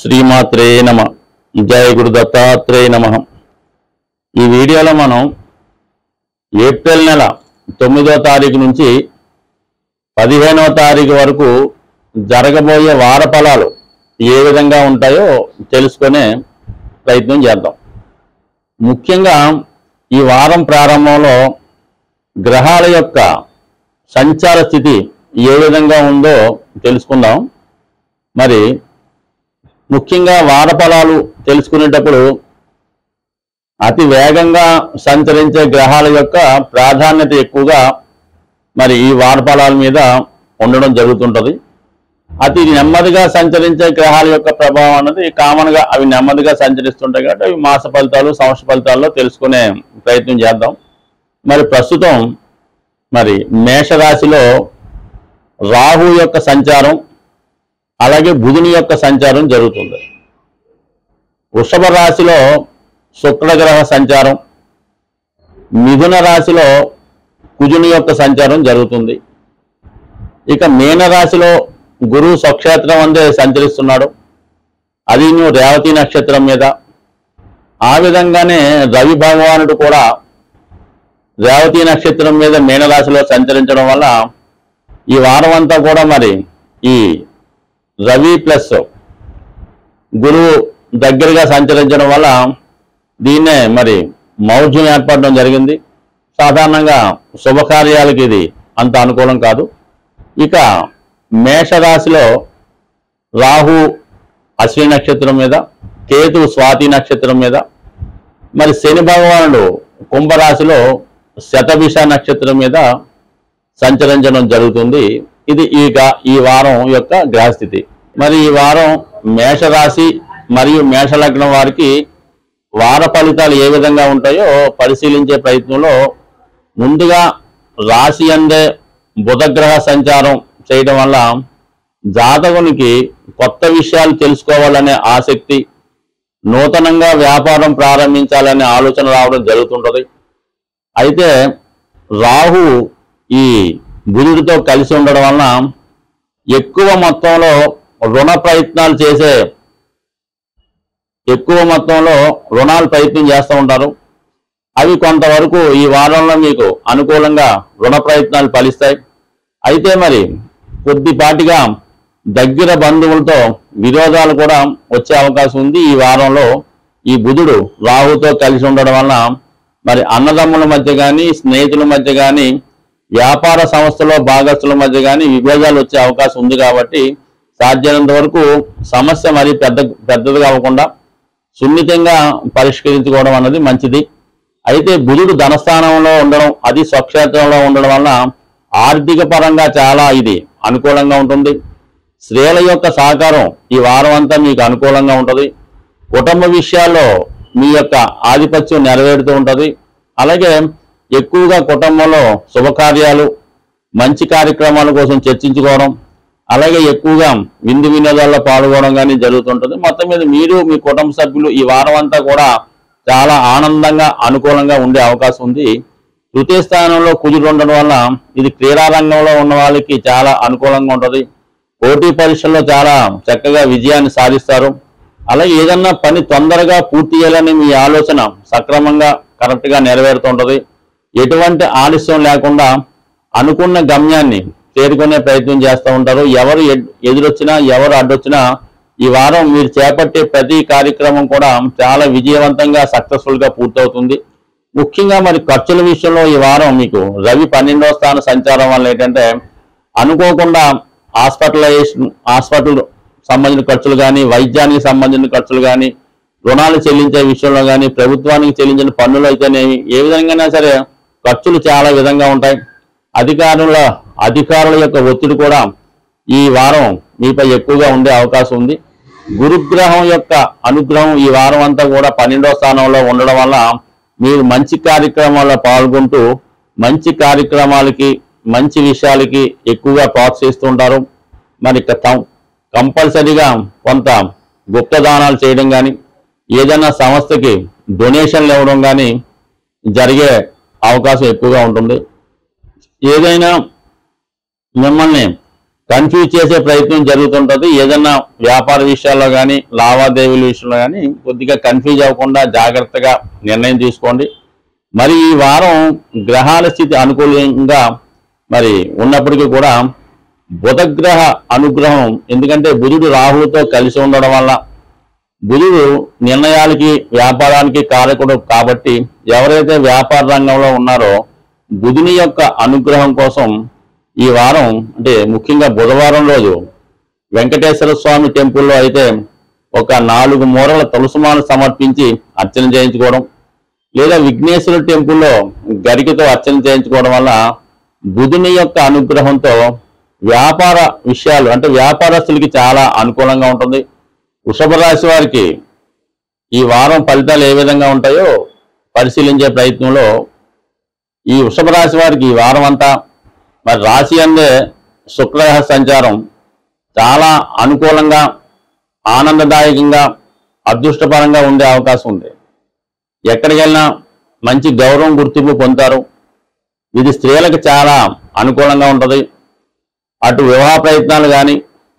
శ్రీమాత్రే నమ జయ గురు దత్తాత్రేయ నమ ఈ వీడియోలో మనం ఏప్రిల్ నెల తొమ్మిదో తారీఖు నుంచి పదిహేనవ తారీఖు వరకు జరగబోయే వార ఫలాలు ఏ విధంగా ఉంటాయో తెలుసుకునే ప్రయత్నం చేద్దాం ముఖ్యంగా ఈ వారం ప్రారంభంలో గ్రహాల యొక్క సంచార స్థితి ఏ విధంగా ఉందో తెలుసుకుందాం మరి ముఖ్యంగా వార ఫలాలు తెలుసుకునేటప్పుడు అతి వేగంగా సంచరించే గ్రహాల యొక్క ప్రాధాన్యత ఎక్కువగా మరి ఈ వార ఫలాల మీద ఉండడం జరుగుతుంటది అతి నెమ్మదిగా సంచరించే గ్రహాల యొక్క ప్రభావం అన్నది కామన్ గా అవి నెమ్మదిగా సంచరిస్తుంటాయి కాబట్టి అవి మాస ఫలితాలు సంవత్సర ఫలితాల్లో తెలుసుకునే ప్రయత్నం చేద్దాం మరి ప్రస్తుతం మరి మేషరాశిలో రాహు యొక్క సంచారం అలాగే బుధుని యొక్క సంచారం జరుగుతుంది వృషభ రాశిలో శుక్రగ్రహ సంచారం మిథున రాశిలో కుజుని యొక్క సంచారం జరుగుతుంది ఇక మీన రాశిలో గురువు స్వక్షేత్రం అందే సంచరిస్తున్నాడు అది నువ్వు రేవతి నక్షత్రం మీద ఆ విధంగానే రవి భగవానుడు కూడా రేవతి నక్షత్రం మీద మీనరాశిలో సంచరించడం వల్ల ఈ వారం అంతా కూడా మరి ఈ రవి ప్లస్ గురువు దగ్గరగా సంచరించడం వల్ల దీన్నే మరి మౌఢ్యం ఏర్పడడం జరిగింది సాధారణంగా శుభకార్యాలకి ఇది అంత అనుకూలం కాదు ఇక మేషరాశిలో రాహు అశ్విని నక్షత్రం మీద కేతు స్వాతి నక్షత్రం మీద మరి శని భగవానుడు కుంభరాశిలో శతభిష నక్షత్రం మీద సంచరించడం జరుగుతుంది ఇది ఈ గా- ఈ వారం యొక్క గ్రహస్థితి మరి ఈ వారం మేషరాశి మరియు మేషలగ్నం వారికి వార ఫలితాలు ఏ విధంగా ఉంటాయో పరిశీలించే ప్రయత్నంలో ముందుగా రాశి అందే బుధగ్రహ సంచారం చేయడం వల్ల జాతకునికి కొత్త విషయాలు తెలుసుకోవాలనే ఆసక్తి నూతనంగా వ్యాపారం ప్రారంభించాలనే ఆలోచన రావడం జరుగుతుంటది అయితే రాహు ఈ బుధుడితో కలిసి ఉండడం వలన ఎక్కువ మొత్తంలో రుణ ప్రయత్నాలు చేసే ఎక్కువ మొత్తంలో రుణాలు ప్రయత్నం చేస్తూ ఉంటారు అవి కొంతవరకు ఈ వారంలో మీకు అనుకూలంగా రుణ ప్రయత్నాలు ఫలిస్తాయి అయితే మరి కొద్దిపాటిగా దగ్గర బంధువులతో విరోధాలు కూడా వచ్చే అవకాశం ఉంది ఈ వారంలో ఈ బుధుడు రాహుతో కలిసి ఉండడం వలన మరి అన్నదమ్ముల మధ్య కానీ స్నేహితుల మధ్య కానీ వ్యాపార సంస్థలో భాగస్తుల మధ్య కానీ విభేదాలు వచ్చే అవకాశం ఉంది కాబట్టి సాధ్యమైనంత వరకు సమస్య మరి పెద్ద పెద్దదిగా అవ్వకుండా సున్నితంగా పరిష్కరించుకోవడం అన్నది మంచిది అయితే బుధుడు ధనస్థానంలో ఉండడం అది స్వక్షేత్రంలో ఉండడం వలన ఆర్థిక పరంగా చాలా ఇది అనుకూలంగా ఉంటుంది స్త్రీల యొక్క సహకారం ఈ వారం అంతా మీకు అనుకూలంగా ఉంటుంది కుటుంబ విషయాల్లో మీ యొక్క ఆధిపత్యం నెరవేరుతూ ఉంటుంది అలాగే ఎక్కువగా కుటుంబంలో శుభకార్యాలు మంచి కార్యక్రమాల కోసం చర్చించుకోవడం అలాగే ఎక్కువగా విందు వినోదాల్లో పాల్గొనడం కానీ జరుగుతుంటుంది మొత్తం మీద మీరు మీ కుటుంబ సభ్యులు ఈ వారం అంతా కూడా చాలా ఆనందంగా అనుకూలంగా ఉండే అవకాశం ఉంది తృతీయ స్థానంలో కుజుడు ఉండడం వల్ల ఇది క్రీడా రంగంలో ఉన్న వాళ్ళకి చాలా అనుకూలంగా ఉంటుంది పోటీ పరీక్షల్లో చాలా చక్కగా విజయాన్ని సాధిస్తారు అలాగే ఏదన్నా పని తొందరగా పూర్తి చేయాలని మీ ఆలోచన సక్రమంగా కరెక్ట్గా నెరవేరుతుంటది ఎటువంటి ఆలస్యం లేకుండా అనుకున్న గమ్యాన్ని చేరుకునే ప్రయత్నం చేస్తూ ఉంటారు ఎవరు ఎడ్- ఎదురొచ్చినా ఎవరు అడ్డొచ్చినా ఈ వారం మీరు చేపట్టే ప్రతి కార్యక్రమం కూడా చాలా విజయవంతంగా సక్సెస్ఫుల్ గా పూర్తవుతుంది ముఖ్యంగా మరి ఖర్చుల విషయంలో ఈ వారం మీకు రవి పన్నెండవ స్థాన సంచారం వల్ల ఏంటంటే అనుకోకుండా హాస్పిటలైజేషన్ హాస్పిటల్ సంబంధించిన ఖర్చులు కానీ వైద్యానికి సంబంధించిన ఖర్చులు కానీ రుణాలు చెల్లించే విషయంలో కానీ ప్రభుత్వానికి చెల్లించిన పన్నులు అయితేనేమి ఏ విధంగానే సరే ఖర్చులు చాలా విధంగా ఉంటాయి అధికారుల అధికారుల యొక్క ఒత్తిడి కూడా ఈ వారం మీపై ఎక్కువగా ఉండే అవకాశం ఉంది గురుగ్రహం యొక్క అనుగ్రహం ఈ వారం అంతా కూడా పన్నెండవ స్థానంలో ఉండడం వల్ల మీరు మంచి కార్యక్రమాల్లో పాల్గొంటూ మంచి కార్యక్రమాలకి మంచి విషయాలకి ఎక్కువగా ప్రోత్సహిస్తుంటారు మరి ఇక కం- కంపల్సరీగా కొంత గుప్తదానాలు చేయడం కానీ ఏదైనా సంస్థకి డొనేషన్లు ఇవ్వడం కానీ జరిగే అవకాశం ఎక్కువగా ఉంటుంది ఏదైనా మిమ్మల్ని కన్ఫ్యూజ్ చేసే ప్రయత్నం జరుగుతుంటది ఏదన్నా వ్యాపార విషయాల్లో కానీ లావాదేవీల విషయంలో కానీ కొద్దిగా కన్ఫ్యూజ్ అవ్వకుండా జాగ్రత్తగా నిర్ణయం తీసుకోండి మరి ఈ వారం గ్రహాల స్థితి అనుకూలంగా మరి ఉన్నప్పటికీ కూడా బుధగ్రహ అనుగ్రహం ఎందుకంటే బుధుడు రాహువుతో కలిసి ఉండడం వల్ల బుధుడు నిర్ణయాలకి వ్యాపారానికి కారకుడు కాబట్టి ఎవరైతే వ్యాపార రంగంలో ఉన్నారో బుధుని యొక్క అనుగ్రహం కోసం ఈ వారం అంటే ముఖ్యంగా బుధవారం రోజు వెంకటేశ్వర స్వామి టెంపుల్లో అయితే ఒక నాలుగు మూరల తులసిమాలు సమర్పించి అర్చన చేయించుకోవడం లేదా విఘ్నేశ్వర టెంపుల్లో గరికతో అర్చన చేయించుకోవడం వల్ల బుధుని యొక్క అనుగ్రహంతో వ్యాపార విషయాలు అంటే వ్యాపారస్తులకి చాలా అనుకూలంగా ఉంటుంది వృషభ రాశి వారికి ఈ వారం ఫలితాలు ఏ విధంగా ఉంటాయో పరిశీలించే ప్రయత్నంలో ఈ వృషభ రాశి వారికి ఈ వారం అంతా మరి రాశి అందే శుక్రగ్రహ సంచారం చాలా అనుకూలంగా ఆనందదాయకంగా అదృష్టపరంగా ఉండే అవకాశం ఉంది ఎక్కడికి వెళ్ళినా మంచి గౌరవం గుర్తింపు పొందుతారు ఇది స్త్రీలకు చాలా అనుకూలంగా ఉంటుంది అటు వివాహ ప్రయత్నాలు కానీ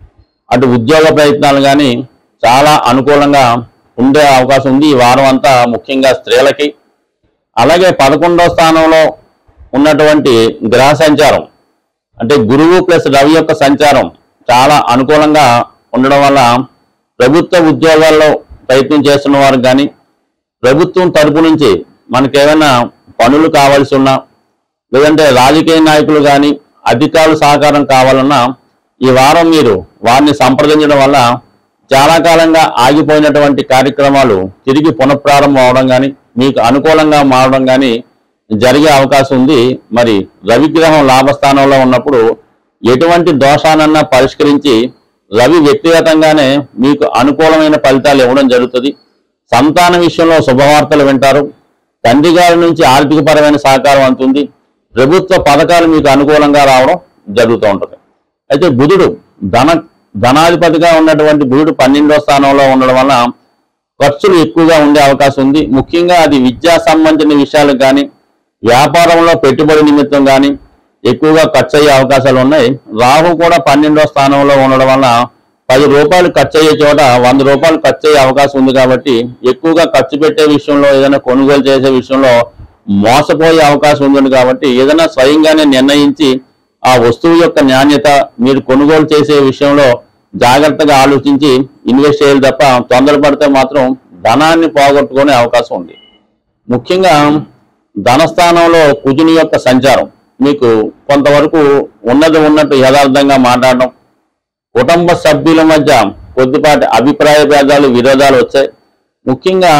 అటు ఉద్యోగ ప్రయత్నాలు కానీ చాలా అనుకూలంగా ఉండే అవకాశం ఉంది ఈ వారం అంతా ముఖ్యంగా స్త్రీలకి అలాగే పదకొండవ స్థానంలో ఉన్నటువంటి గ్రహ సంచారం అంటే గురువు ప్లస్ రవి యొక్క సంచారం చాలా అనుకూలంగా ఉండడం వల్ల ప్రభుత్వ ఉద్యోగాల్లో ప్రయత్నం చేస్తున్న వారు కానీ ప్రభుత్వం తరపు నుంచి మనకేమైనా పనులు కావాల్సి ఉన్నా లేదంటే రాజకీయ నాయకులు కానీ అధికారుల సహకారం కావాలన్నా ఈ వారం మీరు వారిని సంప్రదించడం వల్ల చాలా కాలంగా ఆగిపోయినటువంటి కార్యక్రమాలు తిరిగి పునఃప్రారంభం అవడం కానీ మీకు అనుకూలంగా మారడం కానీ జరిగే అవకాశం ఉంది మరి రవిగ్రహం లాభస్థానంలో ఉన్నప్పుడు ఎటువంటి దోషానన్నా పరిష్కరించి రవి వ్యక్తిగతంగానే మీకు అనుకూలమైన ఫలితాలు ఇవ్వడం జరుగుతుంది సంతాన విషయంలో శుభవార్తలు వింటారు తండ్రి గారి నుంచి ఆర్థికపరమైన సహకారం అందుతుంది ప్రభుత్వ పథకాలు మీకు అనుకూలంగా రావడం జరుగుతూ ఉంటుంది అయితే బుధుడు ధన ధనాధిపతిగా ఉన్నటువంటి బుధుడు పన్నెండో స్థానంలో ఉండడం వల్ల ఖర్చులు ఎక్కువగా ఉండే అవకాశం ఉంది ముఖ్యంగా అది విద్యా సంబంధించిన విషయాలకు కానీ వ్యాపారంలో పెట్టుబడి నిమిత్తం కానీ ఎక్కువగా ఖర్చు అయ్యే అవకాశాలు ఉన్నాయి రాహు కూడా పన్నెండో స్థానంలో ఉండడం వల్ల పది రూపాయలు ఖర్చు అయ్యే చోట వంద రూపాయలు ఖర్చు అయ్యే అవకాశం ఉంది కాబట్టి ఎక్కువగా ఖర్చు పెట్టే విషయంలో ఏదైనా కొనుగోలు చేసే విషయంలో మోసపోయే అవకాశం ఉంది కాబట్టి ఏదైనా స్వయంగానే నిర్ణయించి ఆ వస్తువు యొక్క నాణ్యత మీరు కొనుగోలు చేసే విషయంలో జాగ్రత్తగా ఆలోచించి ఇన్వెస్ట్ చేయాలి తప్ప తొందరపడితే మాత్రం ధనాన్ని పోగొట్టుకునే అవకాశం ఉంది ముఖ్యంగా ధనస్థానంలో కుజుని యొక్క సంచారం మీకు కొంతవరకు ఉన్నది ఉన్నట్టు యథార్థంగా మాట్లాడడం కుటుంబ సభ్యుల మధ్య కొద్దిపాటి అభిప్రాయ భేదాలు విరోధాలు వచ్చాయి ముఖ్యంగా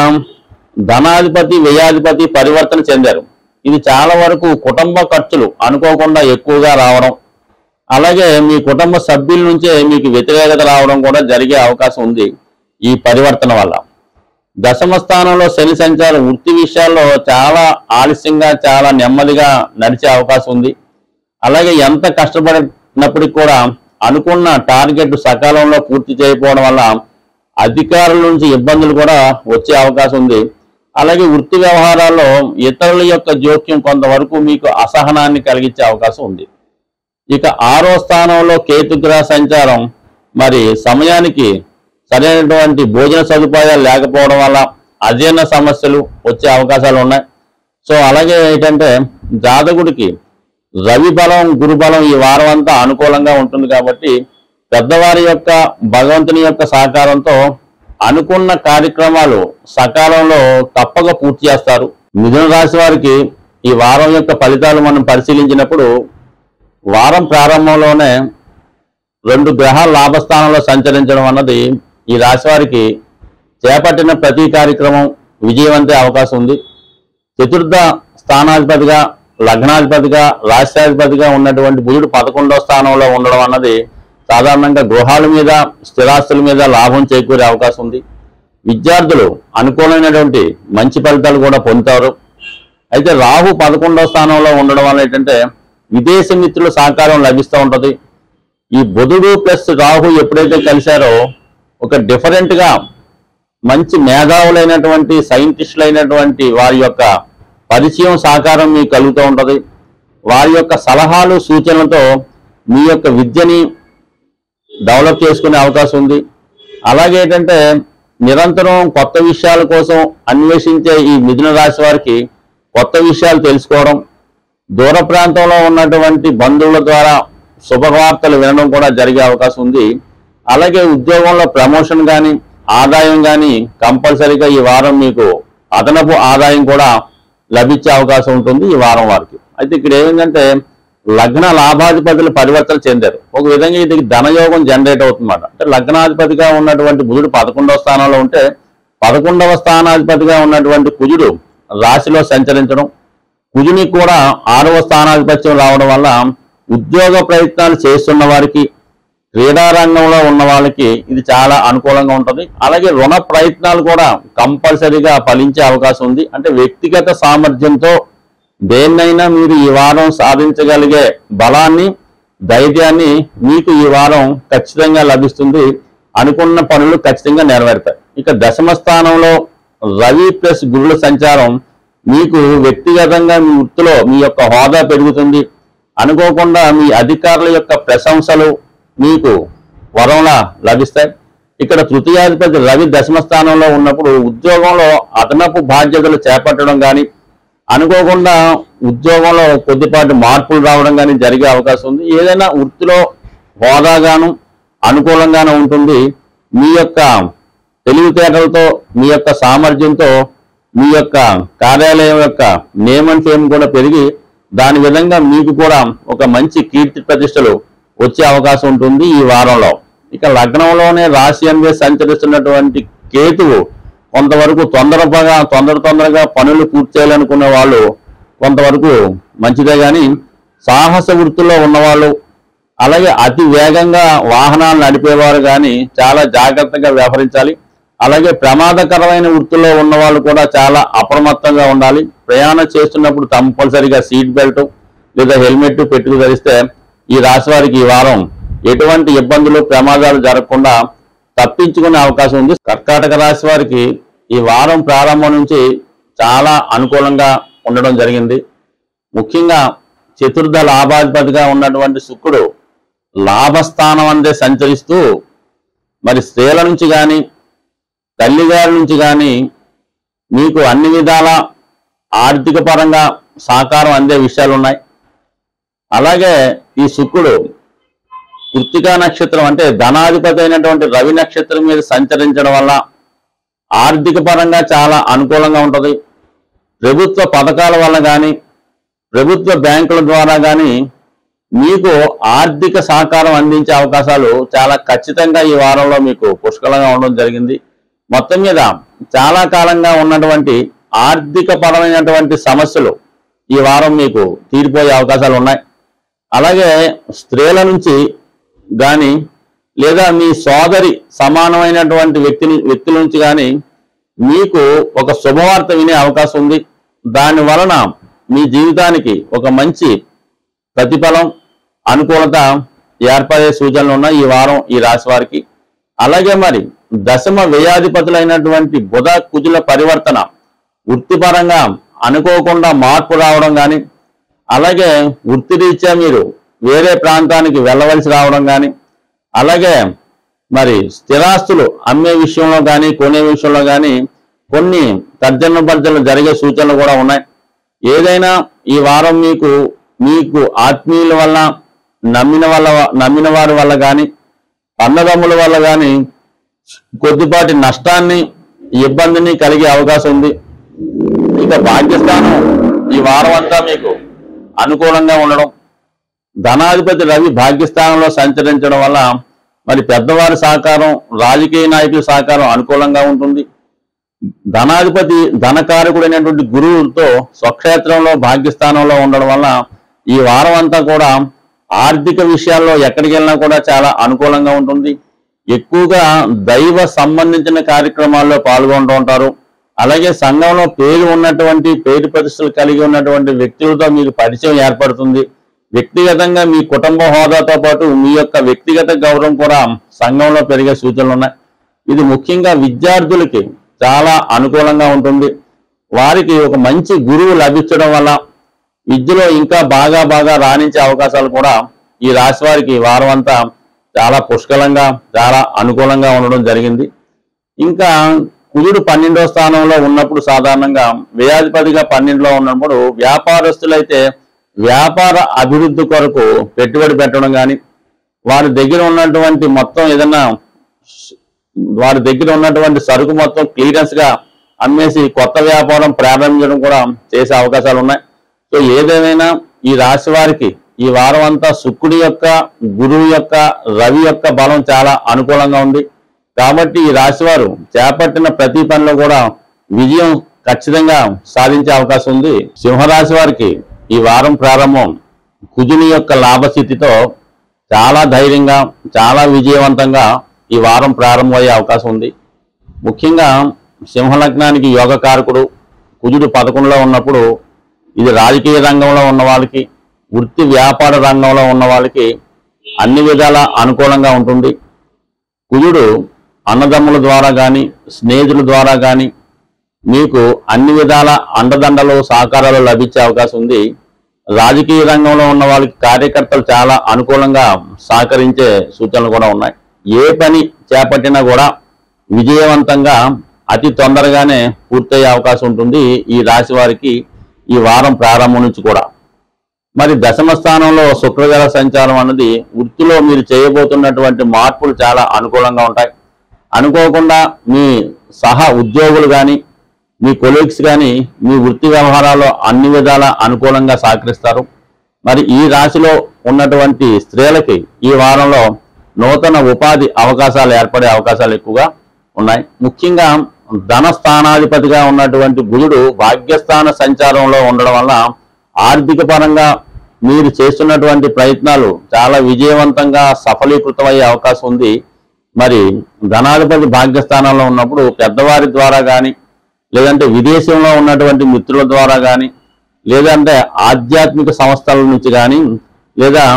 ధనాధిపతి వ్యయాధిపతి పరివర్తన చెందారు ఇది చాలా వరకు కుటుంబ ఖర్చులు అనుకోకుండా ఎక్కువగా రావడం అలాగే మీ కుటుంబ సభ్యుల నుంచే మీకు వ్యతిరేకత రావడం కూడా జరిగే అవకాశం ఉంది ఈ పరివర్తన వల్ల దశమ స్థానంలో శని సంచారం వృత్తి విషయాల్లో చాలా ఆలస్యంగా చాలా నెమ్మదిగా నడిచే అవకాశం ఉంది అలాగే ఎంత కష్టపడినప్పటికీ కూడా అనుకున్న టార్గెట్ సకాలంలో పూర్తి చేయకపోవడం వల్ల అధికారుల నుంచి ఇబ్బందులు కూడా వచ్చే అవకాశం ఉంది అలాగే వృత్తి వ్యవహారాల్లో ఇతరుల యొక్క జోక్యం కొంతవరకు మీకు అసహనాన్ని కలిగించే అవకాశం ఉంది ఇక ఆరో స్థానంలో కేతుగ్రహ సంచారం మరి సమయానికి సరైనటువంటి భోజన సదుపాయాలు లేకపోవడం వల్ల అజీర్ణ సమస్యలు వచ్చే అవకాశాలు ఉన్నాయి సో అలాగే ఏంటంటే జాతకుడికి రవి బలం గురు బలం ఈ వారం అంతా అనుకూలంగా ఉంటుంది కాబట్టి పెద్దవారి యొక్క భగవంతుని యొక్క సహకారంతో అనుకున్న కార్యక్రమాలు సకాలంలో తప్పక పూర్తి చేస్తారు మిథున రాశి వారికి ఈ వారం యొక్క ఫలితాలు మనం పరిశీలించినప్పుడు వారం ప్రారంభంలోనే రెండు గ్రహాలు లాభస్థానంలో సంచరించడం అన్నది ఈ రాశి వారికి చేపట్టిన ప్రతి కార్యక్రమం విజయవంతే అవకాశం ఉంది చతుర్థ స్థానాధిపతిగా లగ్నాధిపతిగా రాష్ట్రాధిపతిగా ఉన్నటువంటి బుధుడు పదకొండవ స్థానంలో ఉండడం అన్నది సాధారణంగా గృహాల మీద స్థిరాస్తుల మీద లాభం చేకూరే అవకాశం ఉంది విద్యార్థులు అనుకూలమైనటువంటి మంచి ఫలితాలు కూడా పొందుతారు అయితే రాహు పదకొండవ స్థానంలో ఉండడం వల్ల ఏంటంటే విదేశీ మిత్రుల సహకారం లభిస్తూ ఉంటది ఈ బుధుడు ప్లస్ రాహు ఎప్పుడైతే కలిశారో ఒక డిఫరెంట్ గా మంచి మేధావులైనటువంటి సైంటిస్టులైనటువంటి వారి యొక్క పరిచయం సహకారం మీకు కలుగుతూ ఉంటది వారి యొక్క సలహాలు సూచనలతో మీ యొక్క విద్యని డెవలప్ చేసుకునే అవకాశం ఉంది అలాగే ఏంటంటే నిరంతరం కొత్త విషయాల కోసం అన్వేషించే ఈ మిథున రాశి వారికి కొత్త విషయాలు తెలుసుకోవడం దూర ప్రాంతంలో ఉన్నటువంటి బంధువుల ద్వారా శుభవార్తలు వినడం కూడా జరిగే అవకాశం ఉంది అలాగే ఉద్యోగంలో ప్రమోషన్ కానీ ఆదాయం కానీ కంపల్సరీగా ఈ వారం మీకు అదనపు ఆదాయం కూడా లభించే అవకాశం ఉంటుంది ఈ వారం వారికి అయితే ఇక్కడ ఏమైందంటే లగ్న లాభాధిపతులు పరివర్తన చెందారు ఒక విధంగా ఇది ధనయోగం జనరేట్ అవుతుందన్నమాట అంటే లగ్నాధిపతిగా ఉన్నటువంటి బుధుడు పదకొండవ స్థానంలో ఉంటే పదకొండవ స్థానాధిపతిగా ఉన్నటువంటి కుజుడు రాశిలో సంచరించడం కుజునికి కూడా ఆరవ స్థానాధిపత్యం రావడం వల్ల ఉద్యోగ ప్రయత్నాలు చేస్తున్న వారికి క్రీడా రంగంలో ఉన్న వాళ్ళకి ఇది చాలా అనుకూలంగా ఉంటుంది అలాగే రుణ ప్రయత్నాలు కూడా కంపల్సరీగా ఫలించే అవకాశం ఉంది అంటే వ్యక్తిగత సామర్థ్యంతో దేన్నైనా మీరు ఈ వారం సాధించగలిగే బలాన్ని ధైర్యాన్ని మీకు ఈ వారం ఖచ్చితంగా లభిస్తుంది అనుకున్న పనులు ఖచ్చితంగా నెరవేరుతాయి ఇక దశమ స్థానంలో రవి ప్లస్ గురుల సంచారం మీకు వ్యక్తిగతంగా మీ వృత్తిలో మీ యొక్క హోదా పెరుగుతుంది అనుకోకుండా మీ అధికారుల యొక్క ప్రశంసలు మీకు వరంలా లభిస్తాయి ఇక్కడ తృతీయాధిపతి రవి దశమ స్థానంలో ఉన్నప్పుడు ఉద్యోగంలో అదనపు బాధ్యతలు చేపట్టడం కానీ అనుకోకుండా ఉద్యోగంలో కొద్దిపాటి మార్పులు రావడం కానీ జరిగే అవకాశం ఉంది ఏదైనా వృత్తిలో హోదాగాను అనుకూలంగానే ఉంటుంది మీ యొక్క తెలివితేటలతో మీ యొక్క సామర్థ్యంతో మీ యొక్క కార్యాలయం యొక్క నేమ్ అండ్ ఫేమ్ కూడా పెరిగి దాని విధంగా మీకు కూడా ఒక మంచి కీర్తి ప్రతిష్టలు వచ్చే అవకాశం ఉంటుంది ఈ వారంలో ఇక లగ్నంలోనే రాశి అందే సంచరిస్తున్నటువంటి కేతువు కొంతవరకు తొందరగా తొందర తొందరగా పనులు పూర్తి చేయాలనుకునే వాళ్ళు కొంతవరకు మంచిదే కానీ సాహస వృత్తుల్లో ఉన్నవాళ్ళు అలాగే అతి వేగంగా వాహనాలు నడిపేవారు కానీ చాలా జాగ్రత్తగా వ్యవహరించాలి అలాగే ప్రమాదకరమైన వృత్తుల్లో ఉన్న వాళ్ళు కూడా చాలా అప్రమత్తంగా ఉండాలి ప్రయాణం చేస్తున్నప్పుడు కంపల్సరిగా సీట్ బెల్ట్ లేదా హెల్మెట్ పెట్టుకు ధరిస్తే ఈ రాశి వారికి ఈ వారం ఎటువంటి ఇబ్బందులు ప్రమాదాలు జరగకుండా తప్పించుకునే అవకాశం ఉంది కర్కాటక రాశి వారికి ఈ వారం ప్రారంభం నుంచి చాలా అనుకూలంగా ఉండడం జరిగింది ముఖ్యంగా చతుర్థ లాభాధిపతిగా ఉన్నటువంటి శుక్రుడు లాభస్థానం అందే సంచరిస్తూ మరి స్త్రీల నుంచి కానీ తల్లిగారి నుంచి కానీ మీకు అన్ని విధాల ఆర్థిక పరంగా సహకారం అందే విషయాలు ఉన్నాయి అలాగే ఈ శుక్రుడు కృత్తికా నక్షత్రం అంటే ధనాధిపతి అయినటువంటి రవి నక్షత్రం మీద సంచరించడం వల్ల ఆర్థిక పరంగా చాలా అనుకూలంగా ఉంటుంది ప్రభుత్వ పథకాల వల్ల కానీ ప్రభుత్వ బ్యాంకుల ద్వారా కానీ మీకు ఆర్థిక సహకారం అందించే అవకాశాలు చాలా ఖచ్చితంగా ఈ వారంలో మీకు పుష్కలంగా ఉండడం జరిగింది మొత్తం మీద చాలా కాలంగా ఉన్నటువంటి ఆర్థిక పరమైనటువంటి సమస్యలు ఈ వారం మీకు తీరిపోయే అవకాశాలు ఉన్నాయి అలాగే స్త్రీల నుంచి కానీ లేదా మీ సోదరి సమానమైనటువంటి వ్యక్తి వ్యక్తుల నుంచి కానీ మీకు ఒక శుభవార్త వినే అవకాశం ఉంది దాని వలన మీ జీవితానికి ఒక మంచి ప్రతిఫలం అనుకూలత ఏర్పడే సూచనలు ఉన్నాయి ఈ వారం ఈ రాశి వారికి అలాగే మరి దశమ వ్యయాధిపతులైనటువంటి బుధ కుజుల పరివర్తన వృత్తిపరంగా అనుకోకుండా మార్పు రావడం కానీ అలాగే వృత్తిరీత్యా మీరు వేరే ప్రాంతానికి వెళ్ళవలసి రావడం కానీ అలాగే మరి స్థిరాస్తులు అమ్మే విషయంలో కానీ కొనే విషయంలో కానీ కొన్ని తర్జన భర్జనలు జరిగే సూచనలు కూడా ఉన్నాయి ఏదైనా ఈ వారం మీకు మీకు ఆత్మీయుల వల్ల నమ్మిన వల్ల నమ్మిన వారి వల్ల కానీ అన్నదమ్ముల వల్ల కానీ కొద్దిపాటి నష్టాన్ని ఇబ్బందిని కలిగే అవకాశం ఉంది ఇక భాగ్యస్థానం ఈ వారం అంతా మీకు అనుకూలంగా ఉండడం ధనాధిపతి రవి భాగ్యస్థానంలో సంచరించడం వల్ల మరి పెద్దవారి సహకారం రాజకీయ నాయకుల సహకారం అనుకూలంగా ఉంటుంది ధనాధిపతి ధనకారకుడైనటువంటి గురువుతో స్వక్షేత్రంలో భాగ్యస్థానంలో ఉండడం వల్ల ఈ వారం అంతా కూడా ఆర్థిక విషయాల్లో ఎక్కడికి వెళ్ళినా కూడా చాలా అనుకూలంగా ఉంటుంది ఎక్కువగా దైవ సంబంధించిన కార్యక్రమాల్లో పాల్గొంటూ ఉంటారు అలాగే సంఘంలో పేరు ఉన్నటువంటి పేరు ప్రతిష్టలు కలిగి ఉన్నటువంటి వ్యక్తులతో మీకు పరిచయం ఏర్పడుతుంది వ్యక్తిగతంగా మీ కుటుంబ హోదాతో పాటు మీ యొక్క వ్యక్తిగత గౌరవం కూడా సంఘంలో పెరిగే సూచనలు ఉన్నాయి ఇది ముఖ్యంగా విద్యార్థులకి చాలా అనుకూలంగా ఉంటుంది వారికి ఒక మంచి గురువు లభించడం వల్ల విద్యలో ఇంకా బాగా బాగా రాణించే అవకాశాలు కూడా ఈ రాశి వారికి ఈ వారం అంతా చాలా పుష్కలంగా చాలా అనుకూలంగా ఉండడం జరిగింది ఇంకా కుజుడు పన్నెండో స్థానంలో ఉన్నప్పుడు సాధారణంగా వ్యయాధిపతిగా పన్నెండులో ఉన్నప్పుడు వ్యాపారస్తులైతే వ్యాపార అభివృద్ధి కొరకు పెట్టుబడి పెట్టడం కానీ వారి దగ్గర ఉన్నటువంటి మొత్తం ఏదన్నా వారి దగ్గర ఉన్నటువంటి సరుకు మొత్తం క్లియరెన్స్ గా అమ్మేసి కొత్త వ్యాపారం ప్రారంభించడం కూడా చేసే అవకాశాలు ఉన్నాయి సో ఏదేమైనా ఈ రాశి వారికి ఈ వారం అంతా శుక్రుడి యొక్క గురువు యొక్క రవి యొక్క బలం చాలా అనుకూలంగా ఉంది కాబట్టి ఈ రాశి వారు చేపట్టిన ప్రతి పనిలో కూడా విజయం ఖచ్చితంగా సాధించే అవకాశం ఉంది సింహరాశి వారికి ఈ వారం ప్రారంభం కుజుని యొక్క లాభస్థితితో చాలా ధైర్యంగా చాలా విజయవంతంగా ఈ వారం ప్రారంభమయ్యే అవకాశం ఉంది ముఖ్యంగా సింహలగ్నానికి యోగకారకుడు కుజుడు పదకొండులో ఉన్నప్పుడు ఇది రాజకీయ రంగంలో ఉన్న వాళ్ళకి వృత్తి వ్యాపార రంగంలో ఉన్న వాళ్ళకి అన్ని విధాల అనుకూలంగా ఉంటుంది కుజుడు అన్నదమ్ముల ద్వారా కానీ స్నేహితుల ద్వారా కానీ మీకు అన్ని విధాల అండదండలు సహకారాలు లభించే అవకాశం ఉంది రాజకీయ రంగంలో ఉన్న వాళ్ళకి కార్యకర్తలు చాలా అనుకూలంగా సహకరించే సూచనలు కూడా ఉన్నాయి ఏ పని చేపట్టినా కూడా విజయవంతంగా అతి తొందరగానే పూర్తయ్యే అవకాశం ఉంటుంది ఈ రాశి వారికి ఈ వారం ప్రారంభం నుంచి కూడా మరి దశమ స్థానంలో శుక్రగ్రహ సంచారం అన్నది వృత్తిలో మీరు చేయబోతున్నటువంటి మార్పులు చాలా అనుకూలంగా ఉంటాయి అనుకోకుండా మీ సహ ఉద్యోగులు కానీ మీ కొలీగ్స్ కానీ మీ వృత్తి వ్యవహారాల్లో అన్ని విధాల అనుకూలంగా సహకరిస్తారు మరి ఈ రాశిలో ఉన్నటువంటి స్త్రీలకి ఈ వారంలో నూతన ఉపాధి అవకాశాలు ఏర్పడే అవకాశాలు ఎక్కువగా ఉన్నాయి ముఖ్యంగా ధన స్థానాధిపతిగా ఉన్నటువంటి బుధుడు భాగ్యస్థాన సంచారంలో ఉండడం వల్ల ఆర్థిక పరంగా మీరు చేస్తున్నటువంటి ప్రయత్నాలు చాలా విజయవంతంగా సఫలీకృతమయ్యే అవకాశం ఉంది మరి ధనాధిపతి భాగ్యస్థానంలో ఉన్నప్పుడు పెద్దవారి ద్వారా కానీ లేదంటే విదేశంలో ఉన్నటువంటి మిత్రుల ద్వారా కానీ లేదంటే ఆధ్యాత్మిక సంస్థల నుంచి కానీ లేదా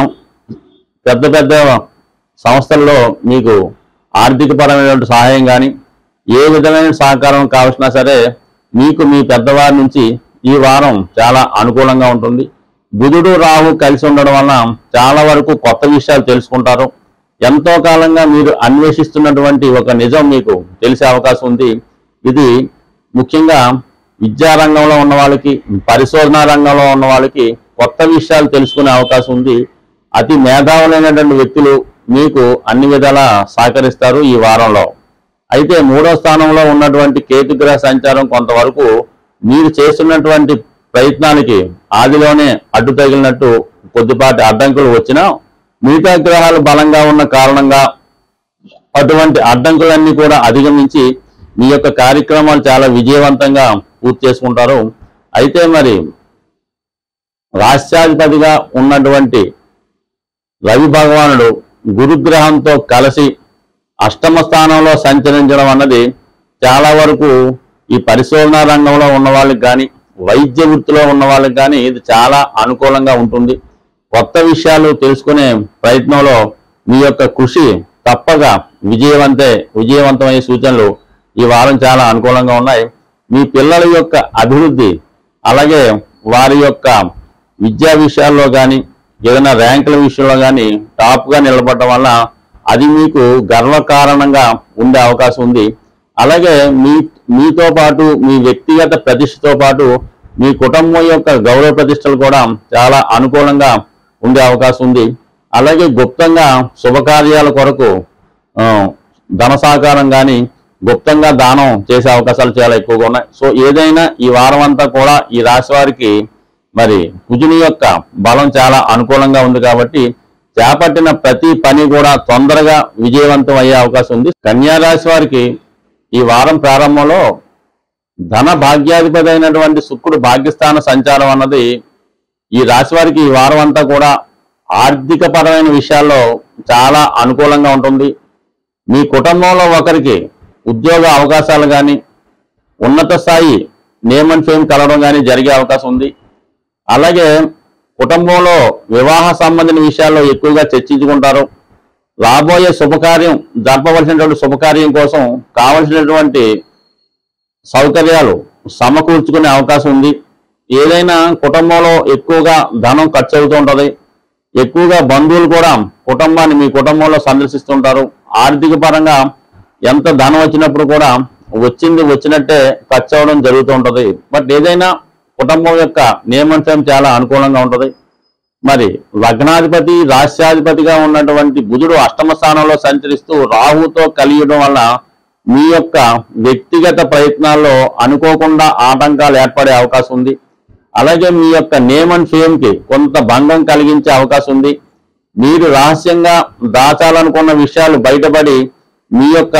పెద్ద పెద్ద సంస్థల్లో మీకు ఆర్థిక పరమైనటువంటి సహాయం కానీ ఏ విధమైన సహకారం కావాల్సినా సరే మీకు మీ పెద్దవారి నుంచి ఈ వారం చాలా అనుకూలంగా ఉంటుంది బుధుడు రాహు కలిసి ఉండడం వలన చాలా వరకు కొత్త విషయాలు తెలుసుకుంటారు ఎంతో కాలంగా మీరు అన్వేషిస్తున్నటువంటి ఒక నిజం మీకు తెలిసే అవకాశం ఉంది ఇది ముఖ్యంగా విద్యా రంగంలో ఉన్న వాళ్ళకి పరిశోధనా రంగంలో ఉన్న వాళ్ళకి కొత్త విషయాలు తెలుసుకునే అవకాశం ఉంది అతి మేధావులైనటువంటి వ్యక్తులు మీకు అన్ని విధాలా సహకరిస్తారు ఈ వారంలో అయితే మూడో స్థానంలో ఉన్నటువంటి కేతుగ్రహ సంచారం కొంతవరకు మీరు చేస్తున్నటువంటి ప్రయత్నానికి ఆదిలోనే అడ్డు తగిలినట్టు కొద్దిపాటి అడ్డంకులు వచ్చినా మిగతా గ్రహాలు బలంగా ఉన్న కారణంగా అటువంటి అడ్డంకులన్నీ కూడా అధిగమించి మీ యొక్క కార్యక్రమాలు చాలా విజయవంతంగా పూర్తి చేసుకుంటారు అయితే మరి రాష్ట్రాధిపతిగా ఉన్నటువంటి రవి భగవానుడు గురుగ్రహంతో కలిసి అష్టమ స్థానంలో సంచరించడం అన్నది చాలా వరకు ఈ పరిశోధనా రంగంలో ఉన్న వాళ్ళకి కానీ వైద్య వృత్తిలో ఉన్న వాళ్ళకి కానీ ఇది చాలా అనుకూలంగా ఉంటుంది కొత్త విషయాలు తెలుసుకునే ప్రయత్నంలో మీ యొక్క కృషి తప్పగా విజయవంతే విజయవంతమయ్యే సూచనలు ఈ వారం చాలా అనుకూలంగా ఉన్నాయి మీ పిల్లల యొక్క అభివృద్ధి అలాగే వారి యొక్క విద్యా విషయాల్లో కానీ ఏదైనా ర్యాంకుల విషయంలో కానీ టాప్గా నిలబడటం వల్ల అది మీకు గర్వకారణంగా ఉండే అవకాశం ఉంది అలాగే మీ మీతో పాటు మీ వ్యక్తిగత ప్రతిష్టతో పాటు మీ కుటుంబం యొక్క గౌరవ ప్రతిష్టలు కూడా చాలా అనుకూలంగా ఉండే అవకాశం ఉంది అలాగే గుప్తంగా శుభకార్యాల కొరకు ఆ, ధన సహకారం కానీ గుప్తంగా దానం చేసే అవకాశాలు చాలా ఎక్కువగా ఉన్నాయి సో ఏదైనా ఈ వారం అంతా కూడా ఈ రాశి వారికి మరి కుజుని యొక్క బలం చాలా అనుకూలంగా ఉంది కాబట్టి చేపట్టిన ప్రతి పని కూడా తొందరగా విజయవంతం అయ్యే అవకాశం ఉంది కన్యా రాశి వారికి ఈ వారం ప్రారంభంలో ధన భాగ్యాధిపతి అయినటువంటి శుక్రుడు భాగ్యస్థాన సంచారం అన్నది ఈ రాశి వారికి ఈ వారం అంతా కూడా ఆర్థిక పరమైన విషయాల్లో చాలా అనుకూలంగా ఉంటుంది మీ కుటుంబంలో ఒకరికి ఉద్యోగ అవకాశాలు కానీ ఉన్నత స్థాయి నేమ్ అండ్ ఫేమ్ కలవడం కానీ జరిగే అవకాశం ఉంది అలాగే కుటుంబంలో వివాహ సంబంధించిన విషయాల్లో ఎక్కువగా చర్చించుకుంటారు రాబోయే శుభకార్యం జరపవలసినటువంటి శుభకార్యం కోసం కావలసినటువంటి సౌకర్యాలు సమకూర్చుకునే అవకాశం ఉంది ఏదైనా కుటుంబంలో ఎక్కువగా ధనం ఖర్చు అవుతూ ఉంటుంది ఎక్కువగా బంధువులు కూడా కుటుంబాన్ని మీ కుటుంబంలో సందర్శిస్తుంటారు ఆర్థిక పరంగా ఎంత ధనం వచ్చినప్పుడు కూడా వచ్చింది వచ్చినట్టే ఖర్చు అవడం జరుగుతూ ఉంటది బట్ ఏదైనా కుటుంబం యొక్క నియమంత్రం చాలా అనుకూలంగా ఉంటది మరి లగ్నాధిపతి రాష్ట్రాధిపతిగా ఉన్నటువంటి బుధుడు అష్టమ స్థానంలో సంచరిస్తూ రాహుతో కలియడం వల్ల మీ యొక్క వ్యక్తిగత ప్రయత్నాల్లో అనుకోకుండా ఆటంకాలు ఏర్పడే అవకాశం ఉంది అలాగే మీ యొక్క నేమ్ అండ్ ఫేమ్ కి కొంత భంగం కలిగించే అవకాశం ఉంది మీరు రహస్యంగా దాచాలనుకున్న విషయాలు బయటపడి మీ యొక్క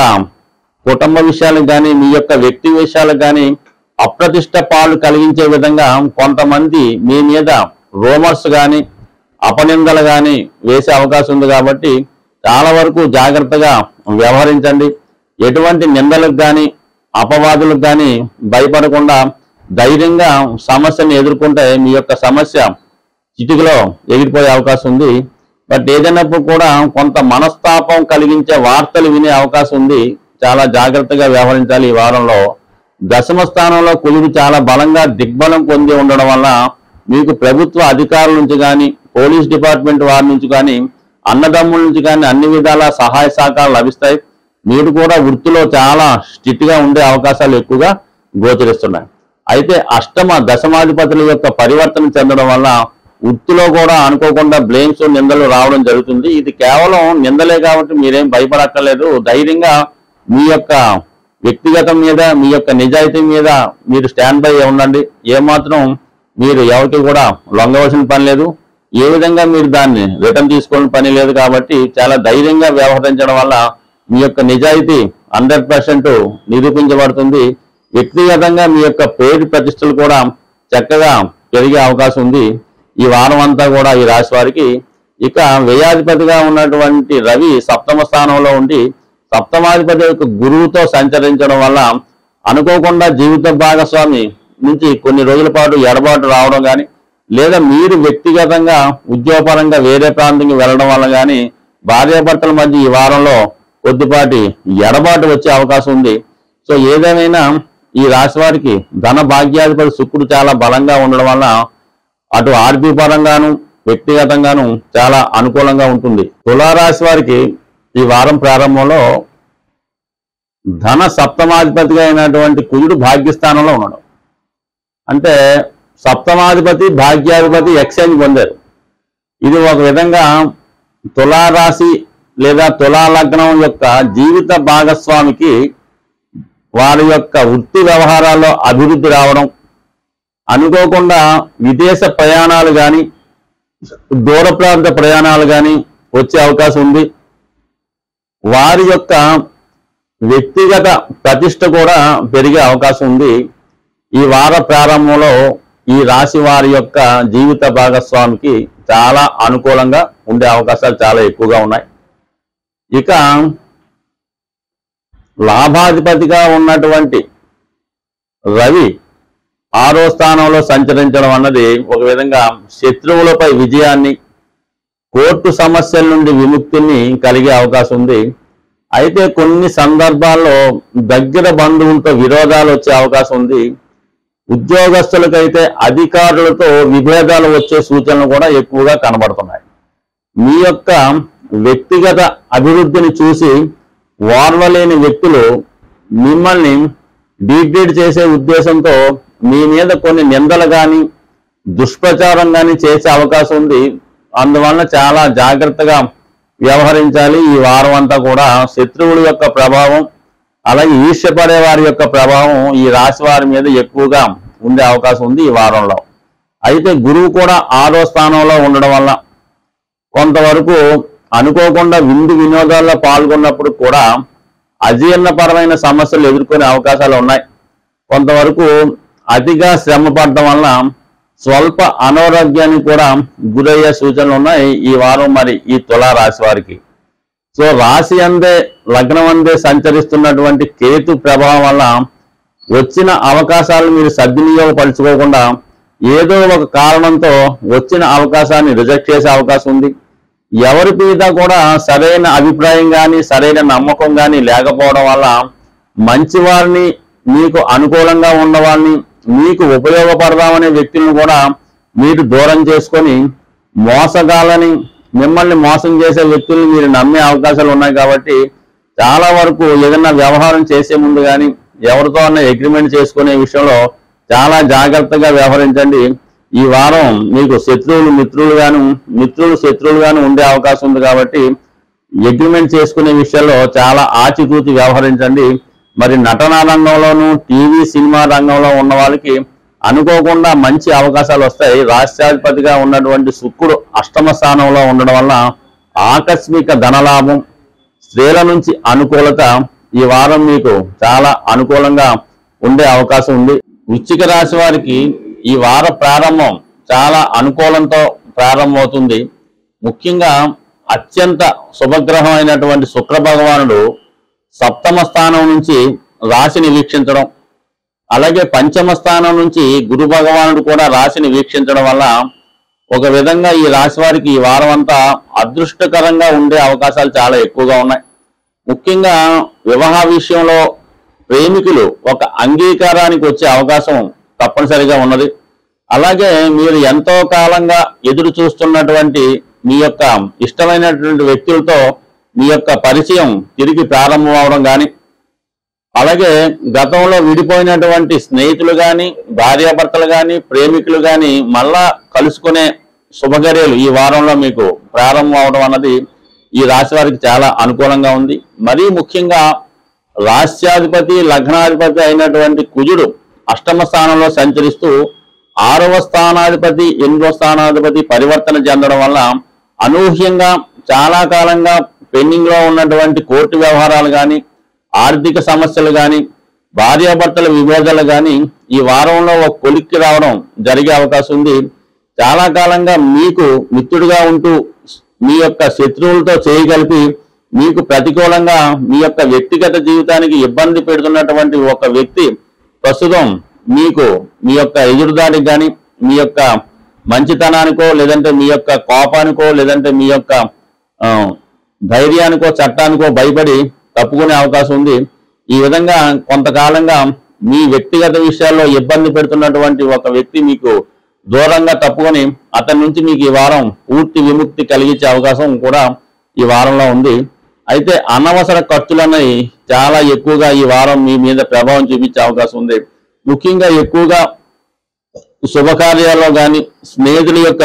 కుటుంబ విషయాలకు కానీ మీ యొక్క వ్యక్తి విషయాలకు కానీ అప్రతిష్ట పాలు కలిగించే విధంగా కొంతమంది మీ మీద రోమర్స్ కానీ అపనిందలు కానీ వేసే అవకాశం ఉంది కాబట్టి చాలా వరకు జాగ్రత్తగా వ్యవహరించండి ఎటువంటి నిందలకు కానీ అపవాదులకు కానీ భయపడకుండా ధైర్యంగా సమస్యను ఎదుర్కొంటే మీ యొక్క సమస్య చిటికలో ఎగిరిపోయే అవకాశం ఉంది బట్ ఏదైనప్పుడు కూడా కొంత మనస్తాపం కలిగించే వార్తలు వినే అవకాశం ఉంది చాలా జాగ్రత్తగా వ్యవహరించాలి ఈ వారంలో దశమ స్థానంలో కుజుడు చాలా బలంగా దిగ్బలం పొంది ఉండడం వల్ల మీకు ప్రభుత్వ అధికారుల నుంచి కానీ పోలీస్ డిపార్ట్మెంట్ వారి నుంచి కానీ అన్నదమ్ముల నుంచి కానీ అన్ని విధాల సహాయ సహకారాలు లభిస్తాయి మీరు కూడా వృత్తిలో చాలా స్ట్రిక్ట్ గా ఉండే అవకాశాలు ఎక్కువగా గోచరిస్తున్నాయి అయితే అష్టమ దశమాధిపతుల యొక్క పరివర్తన చెందడం వల్ల వృత్తిలో కూడా అనుకోకుండా బ్లేమ్స్ నిందలు రావడం జరుగుతుంది ఇది కేవలం నిందలే కాబట్టి మీరేం భయపడక్కర్లేదు ధైర్యంగా మీ యొక్క వ్యక్తిగతం మీద మీ యొక్క నిజాయితీ మీద మీరు స్టాండ్ బై ఉండండి ఏమాత్రం మీరు ఎవరికి కూడా లొంగవలసిన పని లేదు ఏ విధంగా మీరు దాన్ని రిటర్న్ తీసుకోవాల్సిన పని లేదు కాబట్టి చాలా ధైర్యంగా వ్యవహరించడం వల్ల మీ యొక్క నిజాయితీ హండ్రెడ్ పర్సెంట్ నిరూపించబడుతుంది వ్యక్తిగతంగా మీ యొక్క పేరు ప్రతిష్టలు కూడా చక్కగా పెరిగే అవకాశం ఉంది ఈ వారం అంతా కూడా ఈ రాశి వారికి ఇక వ్యయాధిపతిగా ఉన్నటువంటి రవి సప్తమ స్థానంలో ఉండి సప్తమాధిపతి యొక్క గురువుతో సంచరించడం వల్ల అనుకోకుండా జీవిత భాగస్వామి నుంచి కొన్ని రోజుల పాటు ఎడబాటు రావడం కానీ లేదా మీరు వ్యక్తిగతంగా ఉద్యోగపరంగా వేరే ప్రాంతంకి వెళ్ళడం వల్ల కానీ భార్యాభర్తల మధ్య ఈ వారంలో కొద్దిపాటి ఎడబాటు వచ్చే అవకాశం ఉంది సో ఏదేమైనా ఈ రాశి వారికి ధన భాగ్యాధిపతి శుక్రుడు చాలా బలంగా ఉండడం వల్ల అటు ఆర్థిక పరంగాను వ్యక్తిగతంగాను చాలా అనుకూలంగా ఉంటుంది తులారాశి వారికి ఈ వారం ప్రారంభంలో ధన సప్తమాధిపతిగా అయినటువంటి కుజుడు భాగ్యస్థానంలో ఉన్నాడు అంటే సప్తమాధిపతి భాగ్యాధిపతి ఎక్స్చేంజ్ పొందారు ఇది ఒక విధంగా తులారాశి లేదా తులా లగ్నం యొక్క జీవిత భాగస్వామికి వారి యొక్క వృత్తి వ్యవహారాల్లో అభివృద్ధి రావడం అనుకోకుండా విదేశ ప్రయాణాలు కానీ దూర ప్రాంత ప్రయాణాలు కానీ వచ్చే అవకాశం ఉంది వారి యొక్క వ్యక్తిగత ప్రతిష్ట కూడా పెరిగే అవకాశం ఉంది ఈ వార ప్రారంభంలో ఈ రాశి వారి యొక్క జీవిత భాగస్వామికి చాలా అనుకూలంగా ఉండే అవకాశాలు చాలా ఎక్కువగా ఉన్నాయి ఇక లాభాధిపతిగా ఉన్నటువంటి రవి ఆరో స్థానంలో సంచరించడం అన్నది ఒక విధంగా శత్రువులపై విజయాన్ని కోర్టు సమస్యల నుండి విముక్తిని కలిగే అవకాశం ఉంది అయితే కొన్ని సందర్భాల్లో దగ్గర బంధువులతో విరోధాలు వచ్చే అవకాశం ఉంది ఉద్యోగస్తులకైతే అధికారులతో విభేదాలు వచ్చే సూచనలు కూడా ఎక్కువగా కనబడుతున్నాయి మీ యొక్క వ్యక్తిగత అభివృద్ధిని చూసి వార్వలేని వ్యక్తులు మిమ్మల్ని డీగ్రేడ్ చేసే ఉద్దేశంతో మీ మీద కొన్ని నిందలు కానీ దుష్ప్రచారం కానీ చేసే అవకాశం ఉంది అందువలన చాలా జాగ్రత్తగా వ్యవహరించాలి ఈ వారం అంతా కూడా శత్రువుల యొక్క ప్రభావం అలాగే ఈర్ష్యపడే వారి యొక్క ప్రభావం ఈ రాశి వారి మీద ఎక్కువగా ఉండే అవకాశం ఉంది ఈ వారంలో అయితే గురువు కూడా ఆరో స్థానంలో ఉండడం వల్ల కొంతవరకు అనుకోకుండా విందు వినోదాల్లో పాల్గొన్నప్పుడు కూడా అజీర్ణపరమైన సమస్యలు ఎదుర్కొనే అవకాశాలు ఉన్నాయి కొంతవరకు అతిగా శ్రమ పడడం వల్ల స్వల్ప అనారోగ్యానికి కూడా గురయ్యే సూచనలు ఉన్నాయి ఈ వారం మరి ఈ తులా రాశి వారికి సో రాశి అందే లగ్నం అందే సంచరిస్తున్నటువంటి కేతు ప్రభావం వల్ల వచ్చిన అవకాశాలను మీరు సద్వినియోగపరచుకోకుండా ఏదో ఒక కారణంతో వచ్చిన అవకాశాన్ని రిజెక్ట్ చేసే అవకాశం ఉంది ఎవరి మీద కూడా సరైన అభిప్రాయం కానీ సరైన నమ్మకం కానీ లేకపోవడం వల్ల మంచి వారిని మీకు అనుకూలంగా ఉన్న వాళ్ళని మీకు ఉపయోగపడదామనే వ్యక్తులను కూడా మీరు దూరం చేసుకొని మోసగాలని మిమ్మల్ని మోసం చేసే వ్యక్తుల్ని మీరు నమ్మే అవకాశాలు ఉన్నాయి కాబట్టి చాలా వరకు ఏదైనా వ్యవహారం చేసే ముందు కానీ ఎవరితో అన్న అగ్రిమెంట్ చేసుకునే విషయంలో చాలా జాగ్రత్తగా వ్యవహరించండి ఈ వారం మీకు శత్రువులు మిత్రులుగాను మిత్రులు శత్రువులుగాను ఉండే అవకాశం ఉంది కాబట్టి అగ్రిమెంట్ చేసుకునే విషయంలో చాలా ఆచితూచి వ్యవహరించండి మరి నటనా రంగంలోనూ టీవీ సినిమా రంగంలో ఉన్న వాళ్ళకి అనుకోకుండా మంచి అవకాశాలు వస్తాయి రాష్ట్రాధిపతిగా ఉన్నటువంటి శుక్రుడు అష్టమ స్థానంలో ఉండడం వల్ల ఆకస్మిక ధనలాభం స్త్రీల నుంచి అనుకూలత ఈ వారం మీకు చాలా అనుకూలంగా ఉండే అవకాశం ఉంది వృశ్చిక రాశి వారికి ఈ వార ప్రారంభం చాలా అనుకూలంతో ప్రారంభమవుతుంది ముఖ్యంగా అత్యంత శుభగ్రహం అయినటువంటి శుక్ర భగవానుడు సప్తమ స్థానం నుంచి రాశిని వీక్షించడం అలాగే పంచమ స్థానం నుంచి గురు భగవానుడు కూడా రాశిని వీక్షించడం వల్ల ఒక విధంగా ఈ రాశి వారికి ఈ వారం అంతా అదృష్టకరంగా ఉండే అవకాశాలు చాలా ఎక్కువగా ఉన్నాయి ముఖ్యంగా వివాహ విషయంలో ప్రేమికులు ఒక అంగీకారానికి వచ్చే అవకాశం తప్పనిసరిగా ఉన్నది అలాగే మీరు ఎంతో కాలంగా ఎదురు చూస్తున్నటువంటి మీ యొక్క ఇష్టమైనటువంటి వ్యక్తులతో మీ యొక్క పరిచయం తిరిగి ప్రారంభం అవడం కానీ అలాగే గతంలో విడిపోయినటువంటి స్నేహితులు కానీ భార్యాభర్తలు కానీ ప్రేమికులు కానీ మళ్ళా కలుసుకునే శుభగర్యలు ఈ వారంలో మీకు ప్రారంభం అవడం అన్నది ఈ రాశి వారికి చాలా అనుకూలంగా ఉంది మరీ ముఖ్యంగా రాష్ట్రాధిపతి లగ్నాధిపతి అయినటువంటి కుజుడు అష్టమ స్థానంలో సంచరిస్తూ ఆరవ స్థానాధిపతి ఎనిమిదవ స్థానాధిపతి పరివర్తన చెందడం వల్ల అనూహ్యంగా చాలా కాలంగా పెండింగ్ లో ఉన్నటువంటి కోర్టు వ్యవహారాలు కానీ ఆర్థిక సమస్యలు కానీ భార్యాభర్తల విభేదాలు కానీ ఈ వారంలో ఒక కొలిక్కి రావడం జరిగే అవకాశం ఉంది చాలా కాలంగా మీకు మిత్రుడిగా ఉంటూ మీ యొక్క శత్రువులతో చేయగలిపి మీకు ప్రతికూలంగా మీ యొక్క వ్యక్తిగత జీవితానికి ఇబ్బంది పెడుతున్నటువంటి ఒక వ్యక్తి ప్రస్తుతం మీకు మీ యొక్క ఎదురుదాడికి కానీ మీ యొక్క మంచితనానికో లేదంటే మీ యొక్క కోపానికో లేదంటే మీ యొక్క ఆ, ధైర్యానికో చట్టానికో భయపడి తప్పుకునే అవకాశం ఉంది ఈ విధంగా కొంతకాలంగా మీ వ్యక్తిగత విషయాల్లో ఇబ్బంది పెడుతున్నటువంటి ఒక వ్యక్తి మీకు దూరంగా తప్పుకొని అతని నుంచి మీకు ఈ వారం పూర్తి విముక్తి కలిగించే అవకాశం కూడా ఈ వారంలో ఉంది అయితే అనవసర ఖర్చులన్నవి చాలా ఎక్కువగా ఈ వారం మీ మీద ప్రభావం చూపించే అవకాశం ఉంది ముఖ్యంగా ఎక్కువగా శుభకార్యాల్లో కానీ స్నేహితుల యొక్క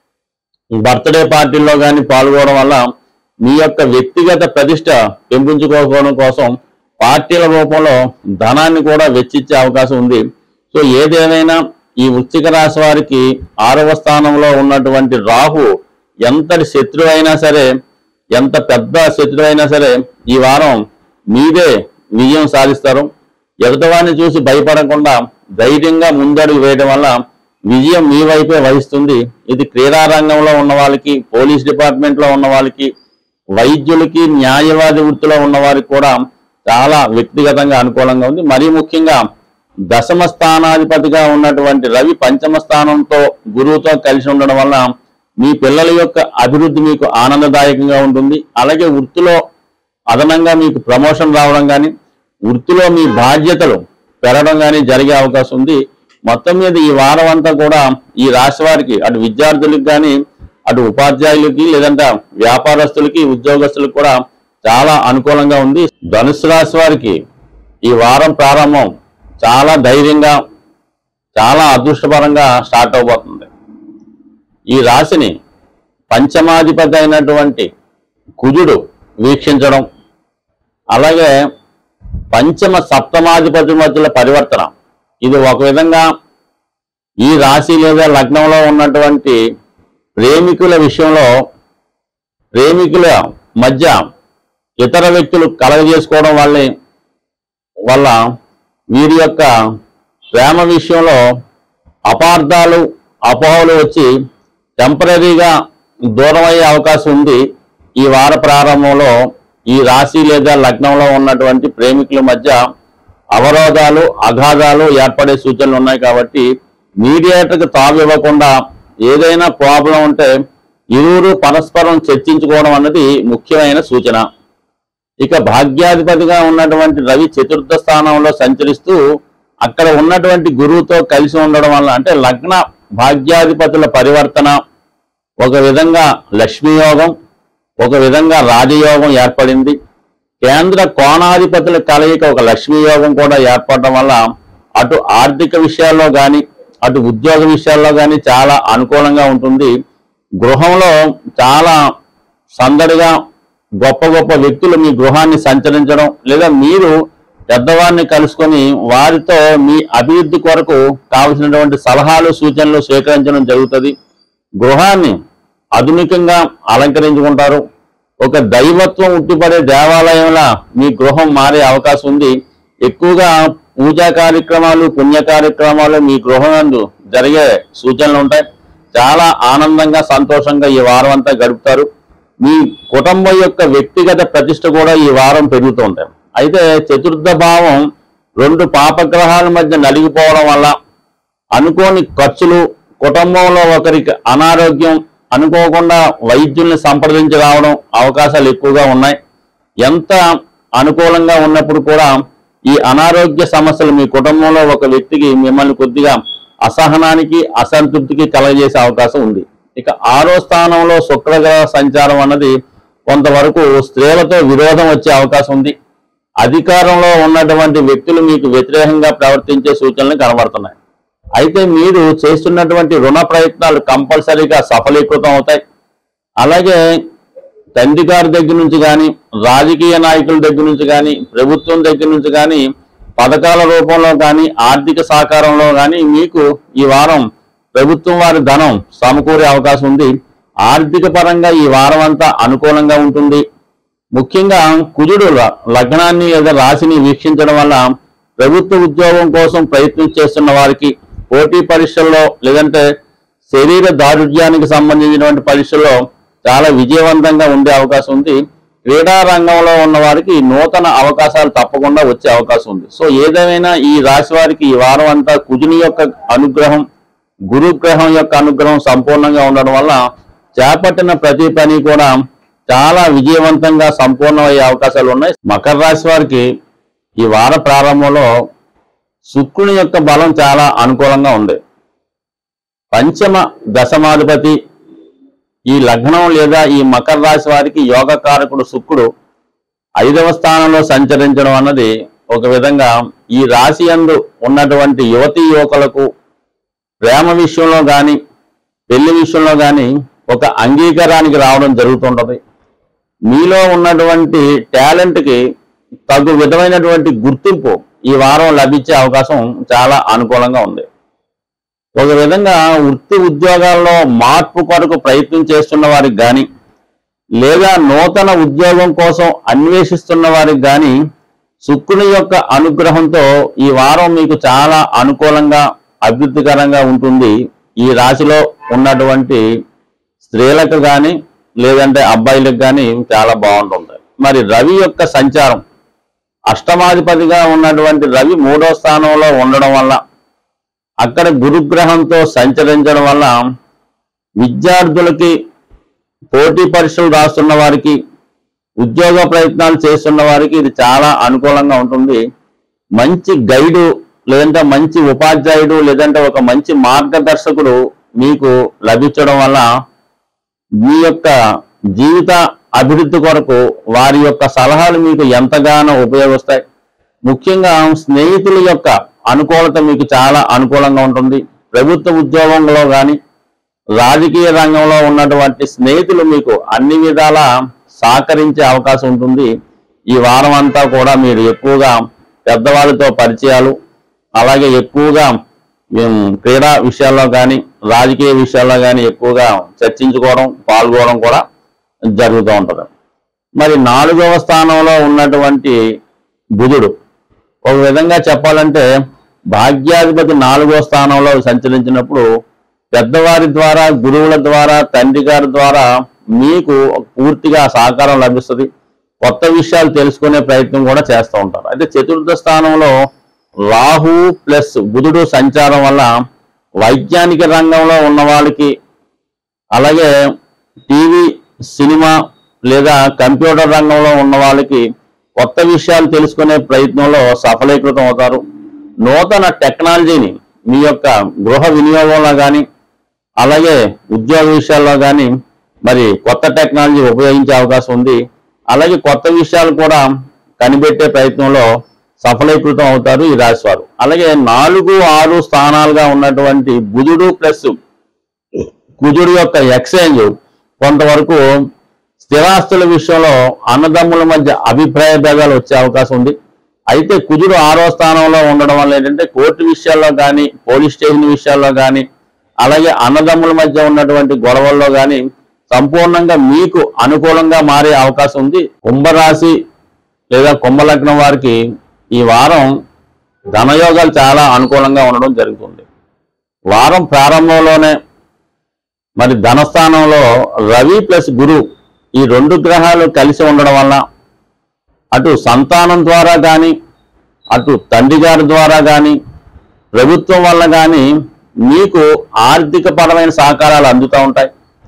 బర్త్డే పార్టీల్లో కానీ పాల్గొనడం వల్ల మీ యొక్క వ్యక్తిగత ప్రతిష్ట పెంపించుకోవడం కోసం పార్టీల రూపంలో ధనాన్ని కూడా వెచ్చించే అవకాశం ఉంది సో ఏదేమైనా ఈ వృశ్చిక రాశి వారికి ఆరవ స్థానంలో ఉన్నటువంటి రాహు ఎంతటి శత్రువు అయినా సరే ఎంత పెద్ద శత్రువు అయినా సరే ఈ వారం మీదే విజయం సాధిస్తారు ఎదుటివాడిని చూసి భయపడకుండా ధైర్యంగా ముందడుగు వేయడం వల్ల విజయం మీ వైపే వహిస్తుంది ఇది క్రీడా రంగంలో ఉన్న వాళ్ళకి పోలీస్ డిపార్ట్మెంట్ లో ఉన్న వాళ్ళకి వైద్యులకి న్యాయవాది వృత్తిలో ఉన్న వారికి కూడా చాలా వ్యక్తిగతంగా అనుకూలంగా ఉంది మరీ ముఖ్యంగా దశమ స్థానాధిపతిగా ఉన్నటువంటి రవి పంచమ స్థానంతో గురువుతో కలిసి ఉండడం వల్ల మీ పిల్లల యొక్క అభివృద్ధి మీకు ఆనందదాయకంగా ఉంటుంది అలాగే వృత్తిలో అదనంగా మీకు ప్రమోషన్ రావడం కానీ వృత్తిలో మీ బాధ్యతలు పెరగడం కానీ జరిగే అవకాశం ఉంది మొత్తం మీద ఈ వారం అంతా కూడా ఈ రాశి వారికి అటు విద్యార్థులకు కానీ అటు ఉపాధ్యాయులకి లేదంటే వ్యాపారస్తులకి ఉద్యోగస్తులకు కూడా చాలా అనుకూలంగా ఉంది ధనుసు రాశి వారికి ఈ వారం ప్రారంభం చాలా ధైర్యంగా చాలా అదృష్టపరంగా స్టార్ట్ అవబోతుంది ఈ రాశిని పంచమాధిపతి అయినటువంటి కుజుడు వీక్షించడం అలాగే పంచమ సప్తమాధిపతి మధ్యల పరివర్తన ఇది ఒక విధంగా ఈ రాశి లేదా లగ్నంలో ఉన్నటువంటి ప్రేమికుల విషయంలో ప్రేమికుల మధ్య ఇతర వ్యక్తులు కలగజేసుకోవడం వల్ల వల్ల వీరి యొక్క ప్రేమ విషయంలో అపార్థాలు అపోహలు వచ్చి టెంపరీగా దూరం అయ్యే అవకాశం ఉంది ఈ వార ప్రారంభంలో ఈ రాశి లేదా లగ్నంలో ఉన్నటువంటి ప్రేమికుల మధ్య అవరోధాలు అగాధాలు ఏర్పడే సూచనలు ఉన్నాయి కాబట్టి మీడియేటర్కి తావు ఇవ్వకుండా ఏదైనా ప్రాబ్లం ఉంటే ఇరువురు పరస్పరం చర్చించుకోవడం అన్నది ముఖ్యమైన సూచన ఇక భాగ్యాధిపతిగా ఉన్నటువంటి రవి చతుర్థ స్థానంలో సంచరిస్తూ అక్కడ ఉన్నటువంటి గురువుతో కలిసి ఉండడం వల్ల అంటే లగ్న భాగ్యాధిపతుల పరివర్తన ఒక విధంగా లక్ష్మీ యోగం ఒక విధంగా రాజయోగం ఏర్పడింది కేంద్ర కోణాధిపతుల కలయిక ఒక లక్ష్మీ యోగం కూడా ఏర్పడడం వల్ల అటు ఆర్థిక విషయాల్లో కానీ అటు ఉద్యోగ విషయాల్లో కానీ చాలా అనుకూలంగా ఉంటుంది గృహంలో చాలా సందడిగా గొప్ప గొప్ప వ్యక్తులు మీ గృహాన్ని సంచరించడం లేదా మీరు పెద్దవారిని కలుసుకొని వారితో మీ అభివృద్ధి కొరకు కావలసినటువంటి సలహాలు సూచనలు స్వీకరించడం జరుగుతుంది గృహాన్ని ఆధునికంగా అలంకరించుకుంటారు ఒక దైవత్వం ఉట్టిపడే దేవాలయంలా మీ గృహం మారే అవకాశం ఉంది ఎక్కువగా పూజా కార్యక్రమాలు పుణ్య కార్యక్రమాలు మీ గృహం నందు జరిగే సూచనలు ఉంటాయి చాలా ఆనందంగా సంతోషంగా ఈ వారం అంతా గడుపుతారు మీ కుటుంబం యొక్క వ్యక్తిగత ప్రతిష్ట కూడా ఈ వారం పెరుగుతూ ఉంటాయి అయితే చతుర్థ భావం రెండు పాపగ్రహాల మధ్య నలిగిపోవడం వల్ల అనుకోని ఖర్చులు కుటుంబంలో ఒకరికి అనారోగ్యం అనుకోకుండా వైద్యుల్ని సంప్రదించి రావడం అవకాశాలు ఎక్కువగా ఉన్నాయి ఎంత అనుకూలంగా ఉన్నప్పుడు కూడా ఈ అనారోగ్య సమస్యలు మీ కుటుంబంలో ఒక వ్యక్తికి మిమ్మల్ని కొద్దిగా అసహనానికి అసంతృప్తికి కలగజేసే అవకాశం ఉంది ఇక ఆరో స్థానంలో శుక్రగ్రహ సంచారం అన్నది కొంతవరకు స్త్రీలతో విరోధం వచ్చే అవకాశం ఉంది అధికారంలో ఉన్నటువంటి వ్యక్తులు మీకు వ్యతిరేకంగా ప్రవర్తించే సూచనలు కనబడుతున్నాయి అయితే మీరు చేస్తున్నటువంటి రుణ ప్రయత్నాలు కంపల్సరీగా సఫలీకృతం అవుతాయి అలాగే తండ్రి గారి దగ్గర నుంచి కానీ రాజకీయ నాయకుల దగ్గర నుంచి కానీ ప్రభుత్వం దగ్గర నుంచి కానీ పథకాల రూపంలో కానీ ఆర్థిక సహకారంలో కానీ మీకు ఈ వారం ప్రభుత్వం వారి ధనం సమకూరే అవకాశం ఉంది ఆర్థిక పరంగా ఈ వారం అంతా అనుకూలంగా ఉంటుంది ముఖ్యంగా కుజుడు ల- లగ్నాన్ని లేదా రాశిని వీక్షించడం వల్ల ప్రభుత్వ ఉద్యోగం కోసం ప్రయత్నం చేస్తున్న వారికి పోటీ పరీక్షల్లో లేదంటే శరీర దారుఢ్యానికి సంబంధించినటువంటి పరీక్షల్లో చాలా విజయవంతంగా ఉండే అవకాశం ఉంది క్రీడా రంగంలో ఉన్న వారికి నూతన అవకాశాలు తప్పకుండా వచ్చే అవకాశం ఉంది సో ఏదేమైనా ఈ రాశి వారికి ఈ వారం అంతా కుజుని యొక్క అనుగ్రహం గురుగ్రహం యొక్క అనుగ్రహం సంపూర్ణంగా ఉండడం వల్ల చేపట్టిన ప్రతి పని కూడా చాలా విజయవంతంగా సంపూర్ణమయ్యే అవకాశాలు ఉన్నాయి మకర రాశి వారికి ఈ వార ప్రారంభంలో శుక్రుని యొక్క బలం చాలా అనుకూలంగా ఉంది పంచమ దశమాధిపతి ఈ లగ్నం లేదా ఈ మకర రాశి వారికి యోగకారకుడు శుక్రుడు ఐదవ స్థానంలో సంచరించడం అన్నది ఒక విధంగా ఈ రాశి యందు ఉన్నటువంటి యువతీ యువకులకు ప్రేమ విషయంలో కానీ పెళ్లి విషయంలో కానీ ఒక అంగీకారానికి రావడం జరుగుతుంటది మీలో ఉన్నటువంటి టాలెంట్కి తగు విధమైనటువంటి గుర్తింపు ఈ వారం లభించే అవకాశం చాలా అనుకూలంగా ఉంది ఒక విధంగా వృత్తి ఉద్యోగాల్లో మార్పు కొరకు ప్రయత్నం చేస్తున్న వారికి కానీ లేదా నూతన ఉద్యోగం కోసం అన్వేషిస్తున్న వారికి కానీ శుక్రుని యొక్క అనుగ్రహంతో ఈ వారం మీకు చాలా అనుకూలంగా అభివృద్ధికరంగా ఉంటుంది ఈ రాశిలో ఉన్నటువంటి స్త్రీలకు కానీ లేదంటే అబ్బాయిలకు కానీ చాలా బాగుంటుంది మరి రవి యొక్క సంచారం అష్టమాధిపతిగా ఉన్నటువంటి రవి మూడో స్థానంలో ఉండడం వల్ల అక్కడ గురుగ్రహంతో సంచరించడం వల్ల విద్యార్థులకి పోటీ పరీక్షలు రాస్తున్న వారికి ఉద్యోగ ప్రయత్నాలు చేస్తున్న వారికి ఇది చాలా అనుకూలంగా ఉంటుంది మంచి గైడు లేదంటే మంచి ఉపాధ్యాయుడు లేదంటే ఒక మంచి మార్గదర్శకుడు మీకు లభించడం వల్ల మీ యొక్క జీవిత అభివృద్ధి కొరకు వారి యొక్క సలహాలు మీకు ఎంతగానో ఉపయోగిస్తాయి ముఖ్యంగా స్నేహితుల యొక్క అనుకూలత మీకు చాలా అనుకూలంగా ఉంటుంది ప్రభుత్వ ఉద్యోగంలో కానీ రాజకీయ రంగంలో ఉన్నటువంటి స్నేహితులు మీకు అన్ని విధాల సహకరించే అవకాశం ఉంటుంది ఈ వారం అంతా కూడా మీరు ఎక్కువగా పెద్దవాళ్ళతో పరిచయాలు అలాగే ఎక్కువగా ఉమ్, క్రీడా విషయాల్లో కానీ రాజకీయ విషయాల్లో కానీ ఎక్కువగా చర్చించుకోవడం పాల్గొనడం కూడా జరుగుతూ ఉంటుంది మరి నాలుగవ స్థానంలో ఉన్నటువంటి బుధుడు ఒక విధంగా చెప్పాలంటే భాగ్యాధిపతి నాలుగో స్థానంలో సంచరించినప్పుడు పెద్దవారి ద్వారా గురువుల ద్వారా తండ్రి గారి ద్వారా మీకు పూర్తిగా సహకారం లభిస్తుంది కొత్త విషయాలు తెలుసుకునే ప్రయత్నం కూడా చేస్తూ ఉంటారు అయితే చతుర్థ స్థానంలో రాహు ప్లస్ బుధుడు సంచారం వల్ల వైజ్ఞానిక రంగంలో ఉన్న వాళ్ళకి అలాగే టీవీ సినిమా లేదా కంప్యూటర్ రంగంలో ఉన్న వాళ్ళకి కొత్త విషయాలు తెలుసుకునే ప్రయత్నంలో సఫలీకృతం అవుతారు నూతన టెక్నాలజీని మీ యొక్క గృహ వినియోగంలో కానీ అలాగే ఉద్యోగ విషయాల్లో కానీ మరి కొత్త టెక్నాలజీ ఉపయోగించే అవకాశం ఉంది అలాగే కొత్త విషయాలు కూడా కనిపెట్టే ప్రయత్నంలో సఫలీకృతం అవుతారు ఈ రాశి వారు అలాగే నాలుగు ఆరు స్థానాలుగా ఉన్నటువంటి బుధుడు ప్లస్ కుజుడు యొక్క ఎక్స్చేంజ్ కొంతవరకు స్థిరాస్తుల విషయంలో అన్నదమ్ముల మధ్య అభిప్రాయ భేదాలు వచ్చే అవకాశం ఉంది అయితే కుజుడు ఆరో స్థానంలో ఉండడం వల్ల ఏంటంటే కోర్టు విషయాల్లో కానీ పోలీస్ స్టేషన్ విషయాల్లో కానీ అలాగే అన్నదమ్ముల మధ్య ఉన్నటువంటి గొడవల్లో కానీ సంపూర్ణంగా మీకు అనుకూలంగా మారే అవకాశం ఉంది కుంభరాశి లేదా కుంభలగ్నం వారికి ఈ వారం ధనయోగాలు చాలా అనుకూలంగా ఉండడం జరుగుతుంది వారం ప్రారంభంలోనే మరి ధనస్థానంలో రవి ప్లస్ గురు ఈ రెండు గ్రహాలు కలిసి ఉండడం వల్ల అటు సంతానం ద్వారా కానీ అటు తండ్రి గారి ద్వారా కానీ ప్రభుత్వం వల్ల కానీ మీకు ఆర్థిక పరమైన సహకారాలు అందుతూ ఉంటాయి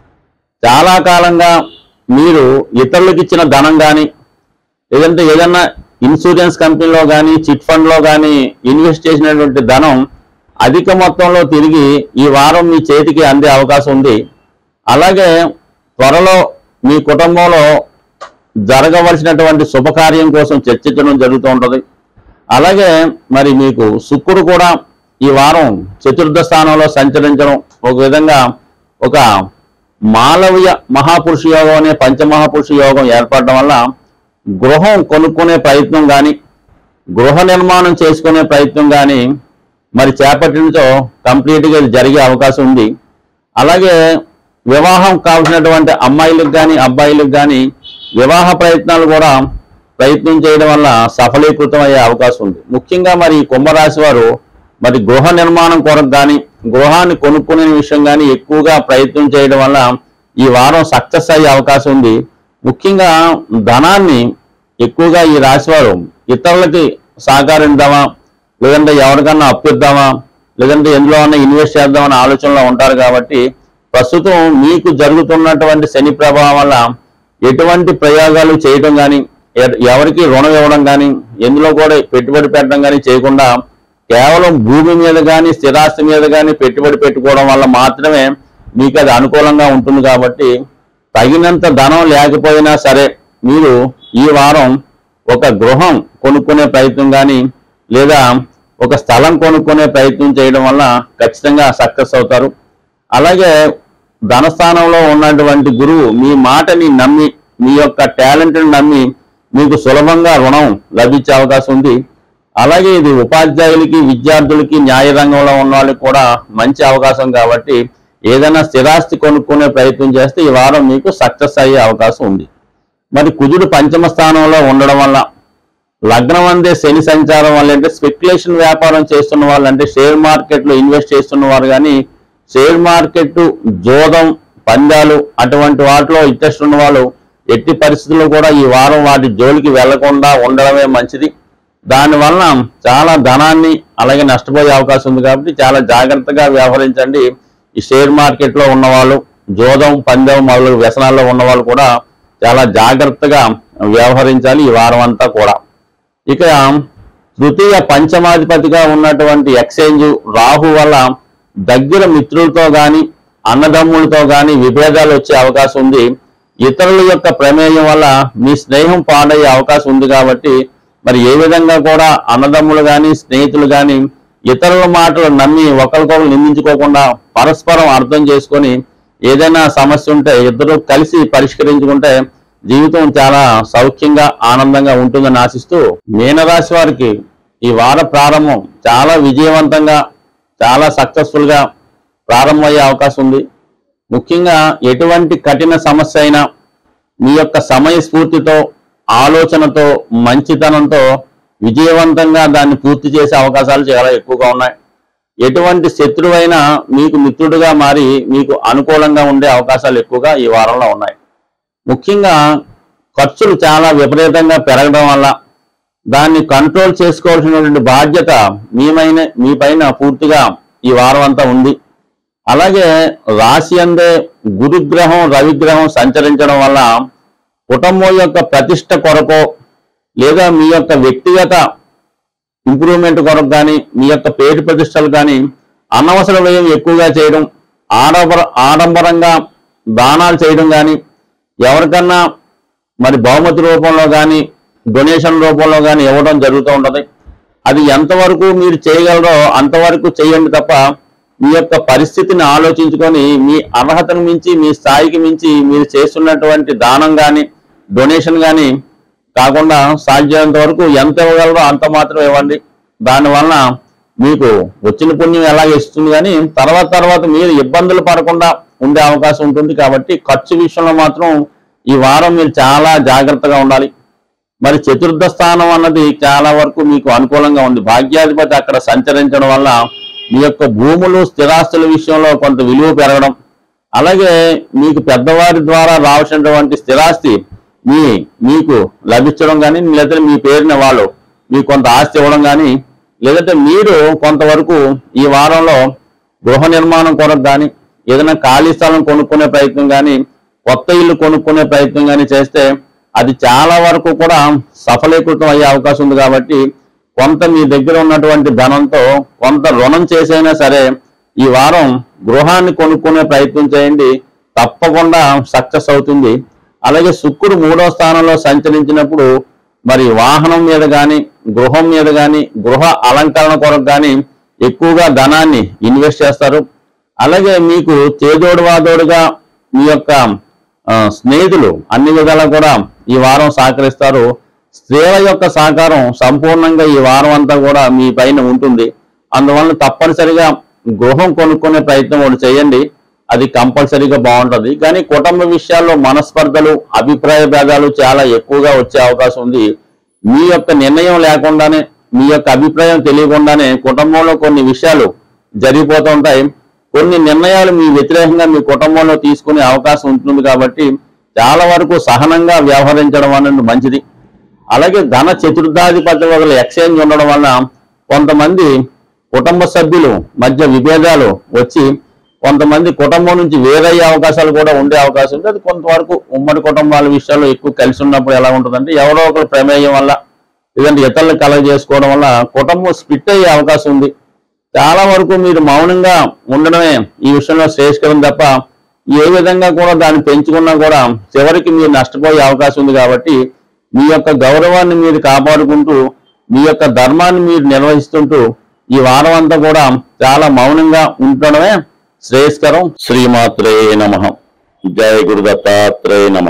చాలా కాలంగా మీరు ఇతరులకు ఇచ్చిన ధనం కానీ లేదంటే ఏదన్నా ఇన్సూరెన్స్ కంపెనీలో కానీ చిట్ ఫండ్లో కానీ ఇన్వెస్ట్ చేసినటువంటి ధనం అధిక మొత్తంలో తిరిగి ఈ వారం మీ చేతికి అందే అవకాశం ఉంది అలాగే త్వరలో మీ కుటుంబంలో జరగవలసినటువంటి శుభకార్యం కోసం చర్చించడం జరుగుతూ ఉంటుంది అలాగే మరి మీకు శుక్రుడు కూడా ఈ వారం చతుర్థ స్థానంలో సంచరించడం ఒక విధంగా ఒక మాలవ్య మహాపురుష యోగం అనే పంచమహాపురుష యోగం ఏర్పడడం వల్ల గృహం కొనుక్కునే ప్రయత్నం కానీ గృహ నిర్మాణం చేసుకునే ప్రయత్నం కానీ మరి చేపట్టడంతో కంప్లీట్గా ఇది జరిగే అవకాశం ఉంది అలాగే వివాహం కావాల్సినటువంటి అమ్మాయిలకు కానీ అబ్బాయిలకు కానీ వివాహ ప్రయత్నాలు కూడా ప్రయత్నం చేయడం వల్ల సఫలీకృతం అయ్యే అవకాశం ఉంది ముఖ్యంగా మరి ఈ కుంభరాశి వారు మరి గృహ నిర్మాణం కొరకు కానీ గృహాన్ని కొనుక్కునే విషయం కానీ ఎక్కువగా ప్రయత్నం చేయడం వల్ల ఈ వారం సక్సెస్ అయ్యే అవకాశం ఉంది ముఖ్యంగా ధనాన్ని ఎక్కువగా ఈ రాశి వారు ఇతరులకి సహకరిద్దామా లేదంటే ఎవరికన్నా అప్పిద్దామా లేదంటే ఎందులో అన్నా ఇన్వెస్ట్ చేద్దామనే ఆలోచనలో ఉంటారు కాబట్టి ప్రస్తుతం మీకు జరుగుతున్నటువంటి శని ప్రభావం వల్ల ఎటువంటి ప్రయోగాలు చేయడం కానీ ఎవరికి రుణం ఇవ్వడం కానీ ఎందులో కూడా పెట్టుబడి పెట్టడం కానీ చేయకుండా కేవలం భూమి మీద కానీ స్థిరాస్తి మీద కానీ పెట్టుబడి పెట్టుకోవడం వల్ల మాత్రమే మీకు అది అనుకూలంగా ఉంటుంది కాబట్టి తగినంత ధనం లేకపోయినా సరే మీరు ఈ వారం ఒక గృహం కొనుక్కునే ప్రయత్నం కానీ లేదా ఒక స్థలం కొనుక్కునే ప్రయత్నం చేయడం వల్ల ఖచ్చితంగా సక్సెస్ అవుతారు అలాగే ధనస్థానంలో ఉన్నటువంటి గురువు మీ మాటని నమ్మి మీ యొక్క టాలెంట్ని నమ్మి మీకు సులభంగా రుణం లభించే అవకాశం ఉంది అలాగే ఇది ఉపాధ్యాయులకి విద్యార్థులకి న్యాయ రంగంలో ఉన్న వాళ్ళకి కూడా మంచి అవకాశం కాబట్టి ఏదైనా స్థిరాస్తి కొనుక్కునే ప్రయత్నం చేస్తే ఈ వారం మీకు సక్సెస్ అయ్యే అవకాశం ఉంది మరి కుజుడు పంచమ స్థానంలో ఉండడం వల్ల లగ్నం అందే శని సంచారం వల్ల అంటే స్పెక్యులేషన్ వ్యాపారం చేస్తున్న వాళ్ళు అంటే షేర్ మార్కెట్లో ఇన్వెస్ట్ చేస్తున్న వారు కానీ షేర్ మార్కెట్ జోదం పందాలు అటువంటి వాటిలో ఇంట్రెస్ట్ ఉన్న వాళ్ళు ఎట్టి పరిస్థితుల్లో కూడా ఈ వారం వాటి జోలికి వెళ్లకుండా ఉండడమే మంచిది దానివల్ల చాలా ధనాన్ని అలాగే నష్టపోయే అవకాశం ఉంది కాబట్టి చాలా జాగ్రత్తగా వ్యవహరించండి ఈ షేర్ మార్కెట్లో ఉన్నవాళ్ళు జోదం పందెం మొదలగు వ్యసనాల్లో ఉన్నవాళ్ళు కూడా చాలా జాగ్రత్తగా వ్యవహరించాలి ఈ వారం అంతా కూడా ఇక తృతీయ పంచమాధిపతిగా ఉన్నటువంటి ఎక్స్చేంజ్ రాహు వల్ల దగ్గర మిత్రులతో గాని అన్నదమ్ములతో గాని విభేదాలు వచ్చే అవకాశం ఉంది ఇతరుల యొక్క ప్రమేయం వల్ల మీ స్నేహం పాడయ్యే అవకాశం ఉంది కాబట్టి మరి ఏ విధంగా కూడా అన్నదమ్ములు గాని స్నేహితులు గాని ఇతరుల మాటలు నమ్మి ఒకరికొకరు నిందించుకోకుండా పరస్పరం అర్థం చేసుకొని ఏదైనా సమస్య ఉంటే ఇద్దరు కలిసి పరిష్కరించుకుంటే జీవితం చాలా సౌఖ్యంగా ఆనందంగా ఉంటుందని ఆశిస్తూ మీనరాశి వారికి ఈ వార ప్రారంభం చాలా విజయవంతంగా చాలా సక్సెస్ఫుల్ గా ప్రారంభమయ్యే అవకాశం ఉంది ముఖ్యంగా ఎటువంటి కఠిన సమస్య అయినా మీ యొక్క సమయస్ఫూర్తితో ఆలోచనతో మంచితనంతో విజయవంతంగా దాన్ని పూర్తి చేసే అవకాశాలు చాలా ఎక్కువగా ఉన్నాయి ఎటువంటి శత్రువైనా మీకు మిత్రుడుగా మారి మీకు అనుకూలంగా ఉండే అవకాశాలు ఎక్కువగా ఈ వారంలో ఉన్నాయి ముఖ్యంగా ఖర్చులు చాలా విపరీతంగా పెరగడం వల్ల దాన్ని కంట్రోల్ చేసుకోవాల్సినటువంటి బాధ్యత మీమైన మీ పైన పూర్తిగా ఈ వారం అంతా ఉంది అలాగే రాశి అందే గురుగ్రహం రవిగ్రహం సంచరించడం వల్ల కుటుంబం యొక్క ప్రతిష్ట కొరకు లేదా మీ యొక్క వ్యక్తిగత ఇంప్రూవ్మెంట్ కొరకు కానీ మీ యొక్క పేరు ప్రతిష్టలు కానీ అనవసర వ్యయం ఎక్కువగా చేయడం ఆడంబర ఆడంబరంగా దానాలు చేయడం కానీ ఎవరికన్నా మరి బహుమతి రూపంలో కానీ డొనేషన్ రూపంలో కానీ ఇవ్వడం జరుగుతూ ఉంటుంది అది ఎంతవరకు మీరు చేయగలరో అంతవరకు చేయండి తప్ప మీ యొక్క పరిస్థితిని ఆలోచించుకొని మీ అర్హతను మించి మీ స్థాయికి మించి మీరు చేస్తున్నటువంటి దానం కానీ డొనేషన్ కానీ కాకుండా సాధ్యమైనంత వరకు ఎంత ఇవ్వగలరో అంత మాత్రం ఇవ్వండి దానివల్ల మీకు వచ్చిన పుణ్యం ఎలాగ ఇస్తుంది కానీ తర్వాత తర్వాత మీరు ఇబ్బందులు పడకుండా ఉండే అవకాశం ఉంటుంది కాబట్టి ఖర్చు విషయంలో మాత్రం ఈ వారం మీరు చాలా జాగ్రత్తగా ఉండాలి మరి చతుర్థ స్థానం అన్నది చాలా వరకు మీకు అనుకూలంగా ఉంది భాగ్యాధిపతి అక్కడ సంచరించడం వల్ల మీ యొక్క భూములు స్థిరాస్తుల విషయంలో కొంత విలువ పెరగడం అలాగే మీకు పెద్దవారి ద్వారా రావాల్సినటువంటి స్థిరాస్తి మీ మీకు లభించడం కానీ లేదా మీ పేరున వాళ్ళు మీకు కొంత ఆస్తి ఇవ్వడం కానీ లేదంటే మీరు కొంతవరకు ఈ వారంలో గృహ నిర్మాణం కొరకు కానీ ఏదైనా ఖాళీ స్థలం కొనుక్కునే ప్రయత్నం కానీ కొత్త ఇల్లు కొనుక్కునే ప్రయత్నం కానీ చేస్తే అది చాలా వరకు కూడా సఫలీకృతం అయ్యే అవకాశం ఉంది కాబట్టి కొంత మీ దగ్గర ఉన్నటువంటి ధనంతో కొంత రుణం చేసైనా సరే ఈ వారం గృహాన్ని కొనుక్కునే ప్రయత్నం చేయండి తప్పకుండా సక్సెస్ అవుతుంది అలాగే శుక్రుడు మూడో స్థానంలో సంచరించినప్పుడు మరి వాహనం మీద కానీ గృహం మీద కానీ గృహ అలంకరణ కొరకు కానీ ఎక్కువగా ధనాన్ని ఇన్వెస్ట్ చేస్తారు అలాగే మీకు చేదోడు వాదోడుగా మీ యొక్క ఆ, స్నేహితులు అన్ని విధాలా కూడా ఈ వారం సహకరిస్తారు స్త్రీల యొక్క సహకారం సంపూర్ణంగా ఈ వారం అంతా కూడా మీ పైన ఉంటుంది అందువల్ల తప్పనిసరిగా గృహం కొనుక్కునే ప్రయత్నం ఒకటి చేయండి అది కంపల్సరీగా బాగుంటుంది కానీ కుటుంబ విషయాల్లో మనస్పర్ధలు అభిప్రాయ భేదాలు చాలా ఎక్కువగా వచ్చే అవకాశం ఉంది మీ యొక్క నిర్ణయం లేకుండానే మీ యొక్క అభిప్రాయం తెలియకుండానే కుటుంబంలో కొన్ని విషయాలు జరిగిపోతూ ఉంటాయి కొన్ని నిర్ణయాలు మీ వ్యతిరేకంగా మీ కుటుంబంలో తీసుకునే అవకాశం ఉంటుంది కాబట్టి చాలా వరకు సహనంగా వ్యవహరించడం అనేది మంచిది అలాగే ధన చతుర్థాధిపతి వగల ఎక్స్చేంజ్ ఉండడం వలన కొంతమంది కుటుంబ సభ్యులు మధ్య విభేదాలు వచ్చి కొంతమంది కుటుంబం నుంచి వేరయ్యే అవకాశాలు కూడా ఉండే అవకాశం ఉంది అది కొంతవరకు ఉమ్మడి కుటుంబాల విషయాల్లో ఎక్కువ కలిసి ఉన్నప్పుడు ఎలా ఉంటుందంటే ఎవరో ఒకరు ప్రమేయం వల్ల లేదంటే ఇతరులను కలగ చేసుకోవడం వల్ల కుటుంబం స్ప్లిట్ అయ్యే అవకాశం ఉంది చాలా వరకు మీరు మౌనంగా ఉండడమే ఈ విషయంలో శ్రేయస్కరం తప్ప ఏ విధంగా కూడా దాన్ని పెంచుకున్నా కూడా చివరికి మీరు నష్టపోయే అవకాశం ఉంది కాబట్టి మీ యొక్క గౌరవాన్ని మీరు కాపాడుకుంటూ మీ యొక్క ధర్మాన్ని మీరు నిర్వహిస్తుంటూ ఈ వారం అంతా కూడా చాలా మౌనంగా ఉండడమే శ్రేయస్కరం శ్రీమాత్రే నమ జయ గురు దత్తాత్రేయ నమ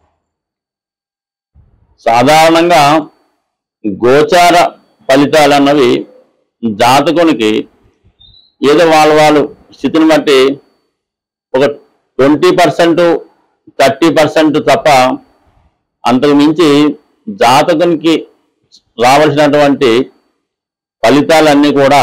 సాధారణంగా గోచార ఫలితాలు అన్నవి జాతకునికి ఏదో వాళ్ళ వాళ్ళు స్థితిని బట్టి ఒక ట్వంటీ పర్సెంట్ థర్టీ పర్సెంట్ తప్ప అంతకు మించి జాతకునికి రావాల్సినటువంటి ఫలితాలన్నీ కూడా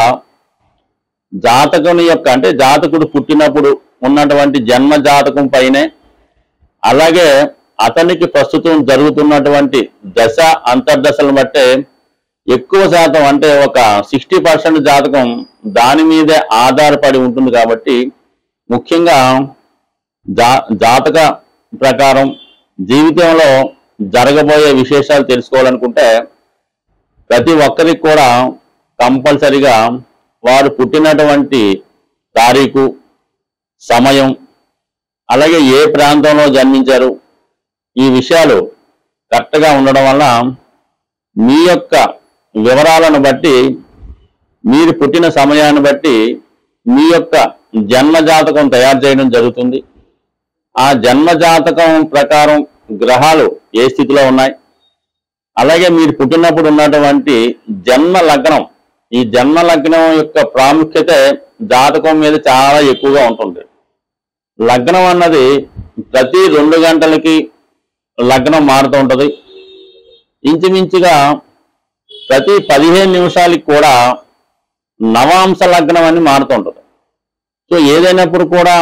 జాతకుని యొక్క అంటే జాతకుడు పుట్టినప్పుడు ఉన్నటువంటి జన్మ జాతకం పైనే అలాగే అతనికి ప్రస్తుతం జరుగుతున్నటువంటి దశ అంతర్దశలను బట్టే ఎక్కువ శాతం అంటే ఒక సిక్స్టీ పర్సెంట్ జాతకం దాని మీదే ఆధారపడి ఉంటుంది కాబట్టి ముఖ్యంగా జా జాతక ప్రకారం జీవితంలో జరగబోయే విశేషాలు తెలుసుకోవాలనుకుంటే ప్రతి ఒక్కరికి కూడా కంపల్సరిగా వారు పుట్టినటువంటి తారీఖు సమయం అలాగే ఏ ప్రాంతంలో జన్మించారు ఈ విషయాలు కరెక్ట్గా ఉండడం వల్ల మీ యొక్క వివరాలను బట్టి మీరు పుట్టిన సమయాన్ని బట్టి మీ యొక్క జన్మ జాతకం తయారు చేయడం జరుగుతుంది ఆ జన్మ జాతకం ప్రకారం గ్రహాలు ఏ స్థితిలో ఉన్నాయి అలాగే మీరు పుట్టినప్పుడు ఉన్నటువంటి జన్మ లగ్నం ఈ జన్మ లగ్నం యొక్క ప్రాముఖ్యత జాతకం మీద చాలా ఎక్కువగా ఉంటుంది లగ్నం అన్నది ప్రతి రెండు గంటలకి లగ్నం మారుతూ ఉంటుంది ఇంచుమించుగా ప్రతి పదిహేను నిమిషాలకి కూడా నవాంశ లగ్నం అని మారుతుంటుంది సో ఏదైనప్పుడు కూడా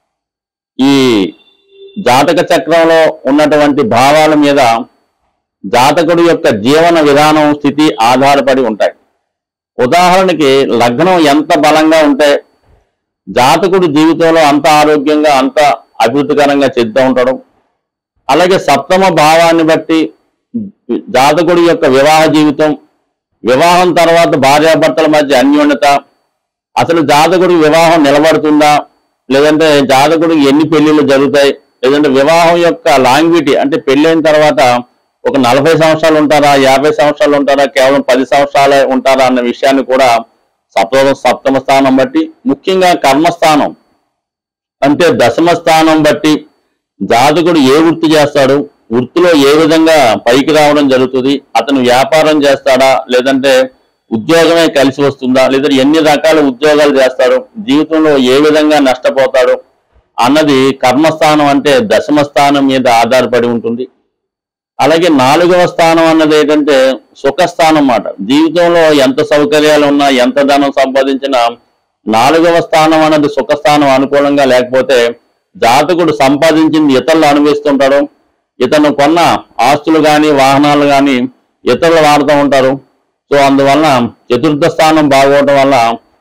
ఈ జాతక చక్రంలో ఉన్నటువంటి భావాల మీద జాతకుడి యొక్క జీవన విధానం స్థితి ఆధారపడి ఉంటాయి ఉదాహరణకి లగ్నం ఎంత బలంగా ఉంటే జాతకుడి జీవితంలో అంత ఆరోగ్యంగా అంత అభివృద్ధికరంగా చెందుతూ ఉంటాడు అలాగే సప్తమ భావాన్ని బట్టి జాతకుడి యొక్క వివాహ జీవితం వివాహం తర్వాత భార్యాభర్తల మధ్య అన్యోన్యత అసలు జాతకుడి వివాహం నిలబడుతుందా లేదంటే జాతకుడు ఎన్ని పెళ్లిళ్ళు జరుగుతాయి లేదంటే వివాహం యొక్క లాంగ్విటీ అంటే పెళ్ళైన తర్వాత ఒక నలభై సంవత్సరాలు ఉంటారా యాభై సంవత్సరాలు ఉంటారా కేవలం పది సంవత్సరాలే ఉంటారా అన్న విషయాన్ని కూడా సప్తమ సప్తమ స్థానం బట్టి ముఖ్యంగా కర్మస్థానం అంటే దశమ స్థానం బట్టి జాతకుడు ఏ వృత్తి చేస్తాడు వృత్తిలో ఏ విధంగా పైకి రావడం జరుగుతుంది అతను వ్యాపారం చేస్తాడా లేదంటే ఉద్యోగమే కలిసి వస్తుందా లేదా ఎన్ని రకాల ఉద్యోగాలు చేస్తాడు జీవితంలో ఏ విధంగా నష్టపోతాడు అన్నది కర్మస్థానం అంటే దశమ స్థానం మీద ఆధారపడి ఉంటుంది అలాగే నాలుగవ స్థానం అన్నది ఏంటంటే సుఖస్థానం అన్నమాట జీవితంలో ఎంత సౌకర్యాలు ఉన్నా ఎంత ధనం సంపాదించినా నాలుగవ స్థానం అన్నది సుఖస్థానం అనుకూలంగా లేకపోతే జాతకుడు సంపాదించింది ఇతరులు అనుభవిస్తుంటాడు ఇతను కొన్న ఆస్తులు కానీ వాహనాలు కానీ ఇతరులు వాడుతూ ఉంటారు సో అందువలన చతుర్థ స్థానం బాగోవటం వల్ల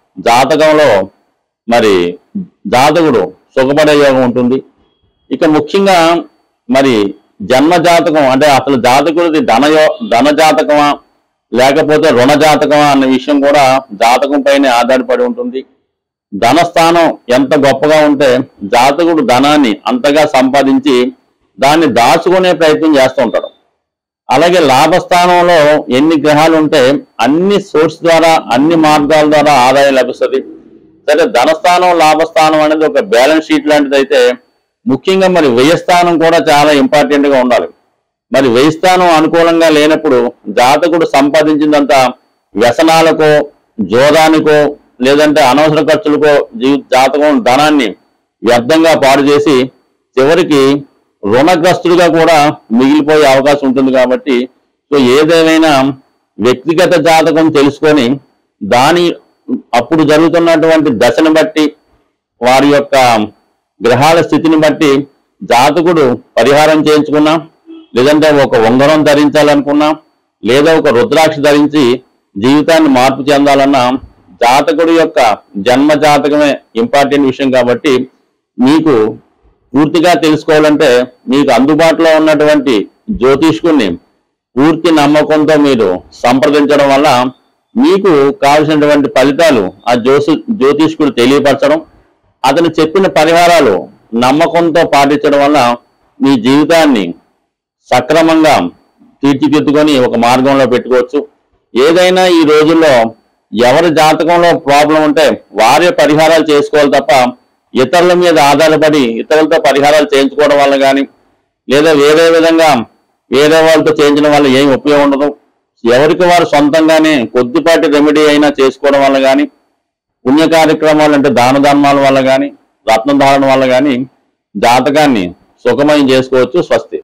జాతకంలో మరి జాతకుడు సుఖపడే యోగం ఉంటుంది ఇక ముఖ్యంగా మరి జన్మ జాతకం అంటే అసలు జాతకుడిది ధనయో ధన జాతకమా లేకపోతే రుణ జాతకమా అన్న విషయం కూడా జాతకం పైనే ఆధారపడి ఉంటుంది ధనస్థానం ఎంత గొప్పగా ఉంటే జాతకుడు ధనాన్ని అంతగా సంపాదించి దాన్ని దాచుకునే ప్రయత్నం చేస్తూ ఉంటాడు అలాగే లాభస్థానంలో ఎన్ని గ్రహాలు ఉంటే అన్ని సోర్స్ ద్వారా అన్ని మార్గాల ద్వారా ఆదాయం లభిస్తుంది సరే ధనస్థానం లాభస్థానం అనేది ఒక బ్యాలెన్స్ షీట్ లాంటిది అయితే ముఖ్యంగా మరి వ్యయ స్థానం కూడా చాలా ఇంపార్టెంట్ గా ఉండాలి మరి వ్యయ స్థానం అనుకూలంగా లేనప్పుడు జాతకుడు సంపాదించిందంతా వ్యసనాలకో జోదానికో లేదంటే అనవసర ఖర్చులకో జీ జాతకం ధనాన్ని వ్యర్థంగా పాడు చేసి చివరికి రుణగ్రస్తుడిగా కూడా మిగిలిపోయే అవకాశం ఉంటుంది కాబట్టి సో ఏదేమైనా వ్యక్తిగత జాతకం తెలుసుకొని దాని అప్పుడు జరుగుతున్నటువంటి దశను బట్టి వారి యొక్క గ్రహాల స్థితిని బట్టి జాతకుడు పరిహారం చేయించుకున్నా లేదంటే ఒక ఉంగరం ధరించాలనుకున్నా లేదా ఒక రుద్రాక్ష ధరించి జీవితాన్ని మార్పు చెందాలన్నా జాతకుడు యొక్క జన్మ జాతకమే ఇంపార్టెంట్ విషయం కాబట్టి మీకు పూర్తిగా తెలుసుకోవాలంటే మీకు అందుబాటులో ఉన్నటువంటి జ్యోతిష్కుని పూర్తి నమ్మకంతో మీరు సంప్రదించడం వల్ల మీకు కావలసినటువంటి ఫలితాలు ఆ జ్యోతి జ్యోతిష్కుడు తెలియపరచడం అతను చెప్పిన పరిహారాలు నమ్మకంతో పాటించడం వల్ల మీ జీవితాన్ని సక్రమంగా తీర్చిదిద్దుకొని ఒక మార్గంలో పెట్టుకోవచ్చు ఏదైనా ఈ రోజుల్లో ఎవరి జాతకంలో ప్రాబ్లం ఉంటే వారే పరిహారాలు చేసుకోవాలి తప్ప ఇతరుల మీద ఆధారపడి ఇతరులతో పరిహారాలు చేయించుకోవడం వల్ల కానీ లేదా వేరే విధంగా వేరే వాళ్ళతో చేయించడం వల్ల ఏం ఉపయోగం ఉండదు ఎవరికి వారు సొంతంగానే కొద్దిపాటి రెమెడీ అయినా చేసుకోవడం వల్ల కానీ పుణ్య కార్యక్రమాలు అంటే దాన ధర్మాల వల్ల కానీ రత్న ధారణ వల్ల కానీ జాతకాన్ని సుఖమయం చేసుకోవచ్చు స్వస్తి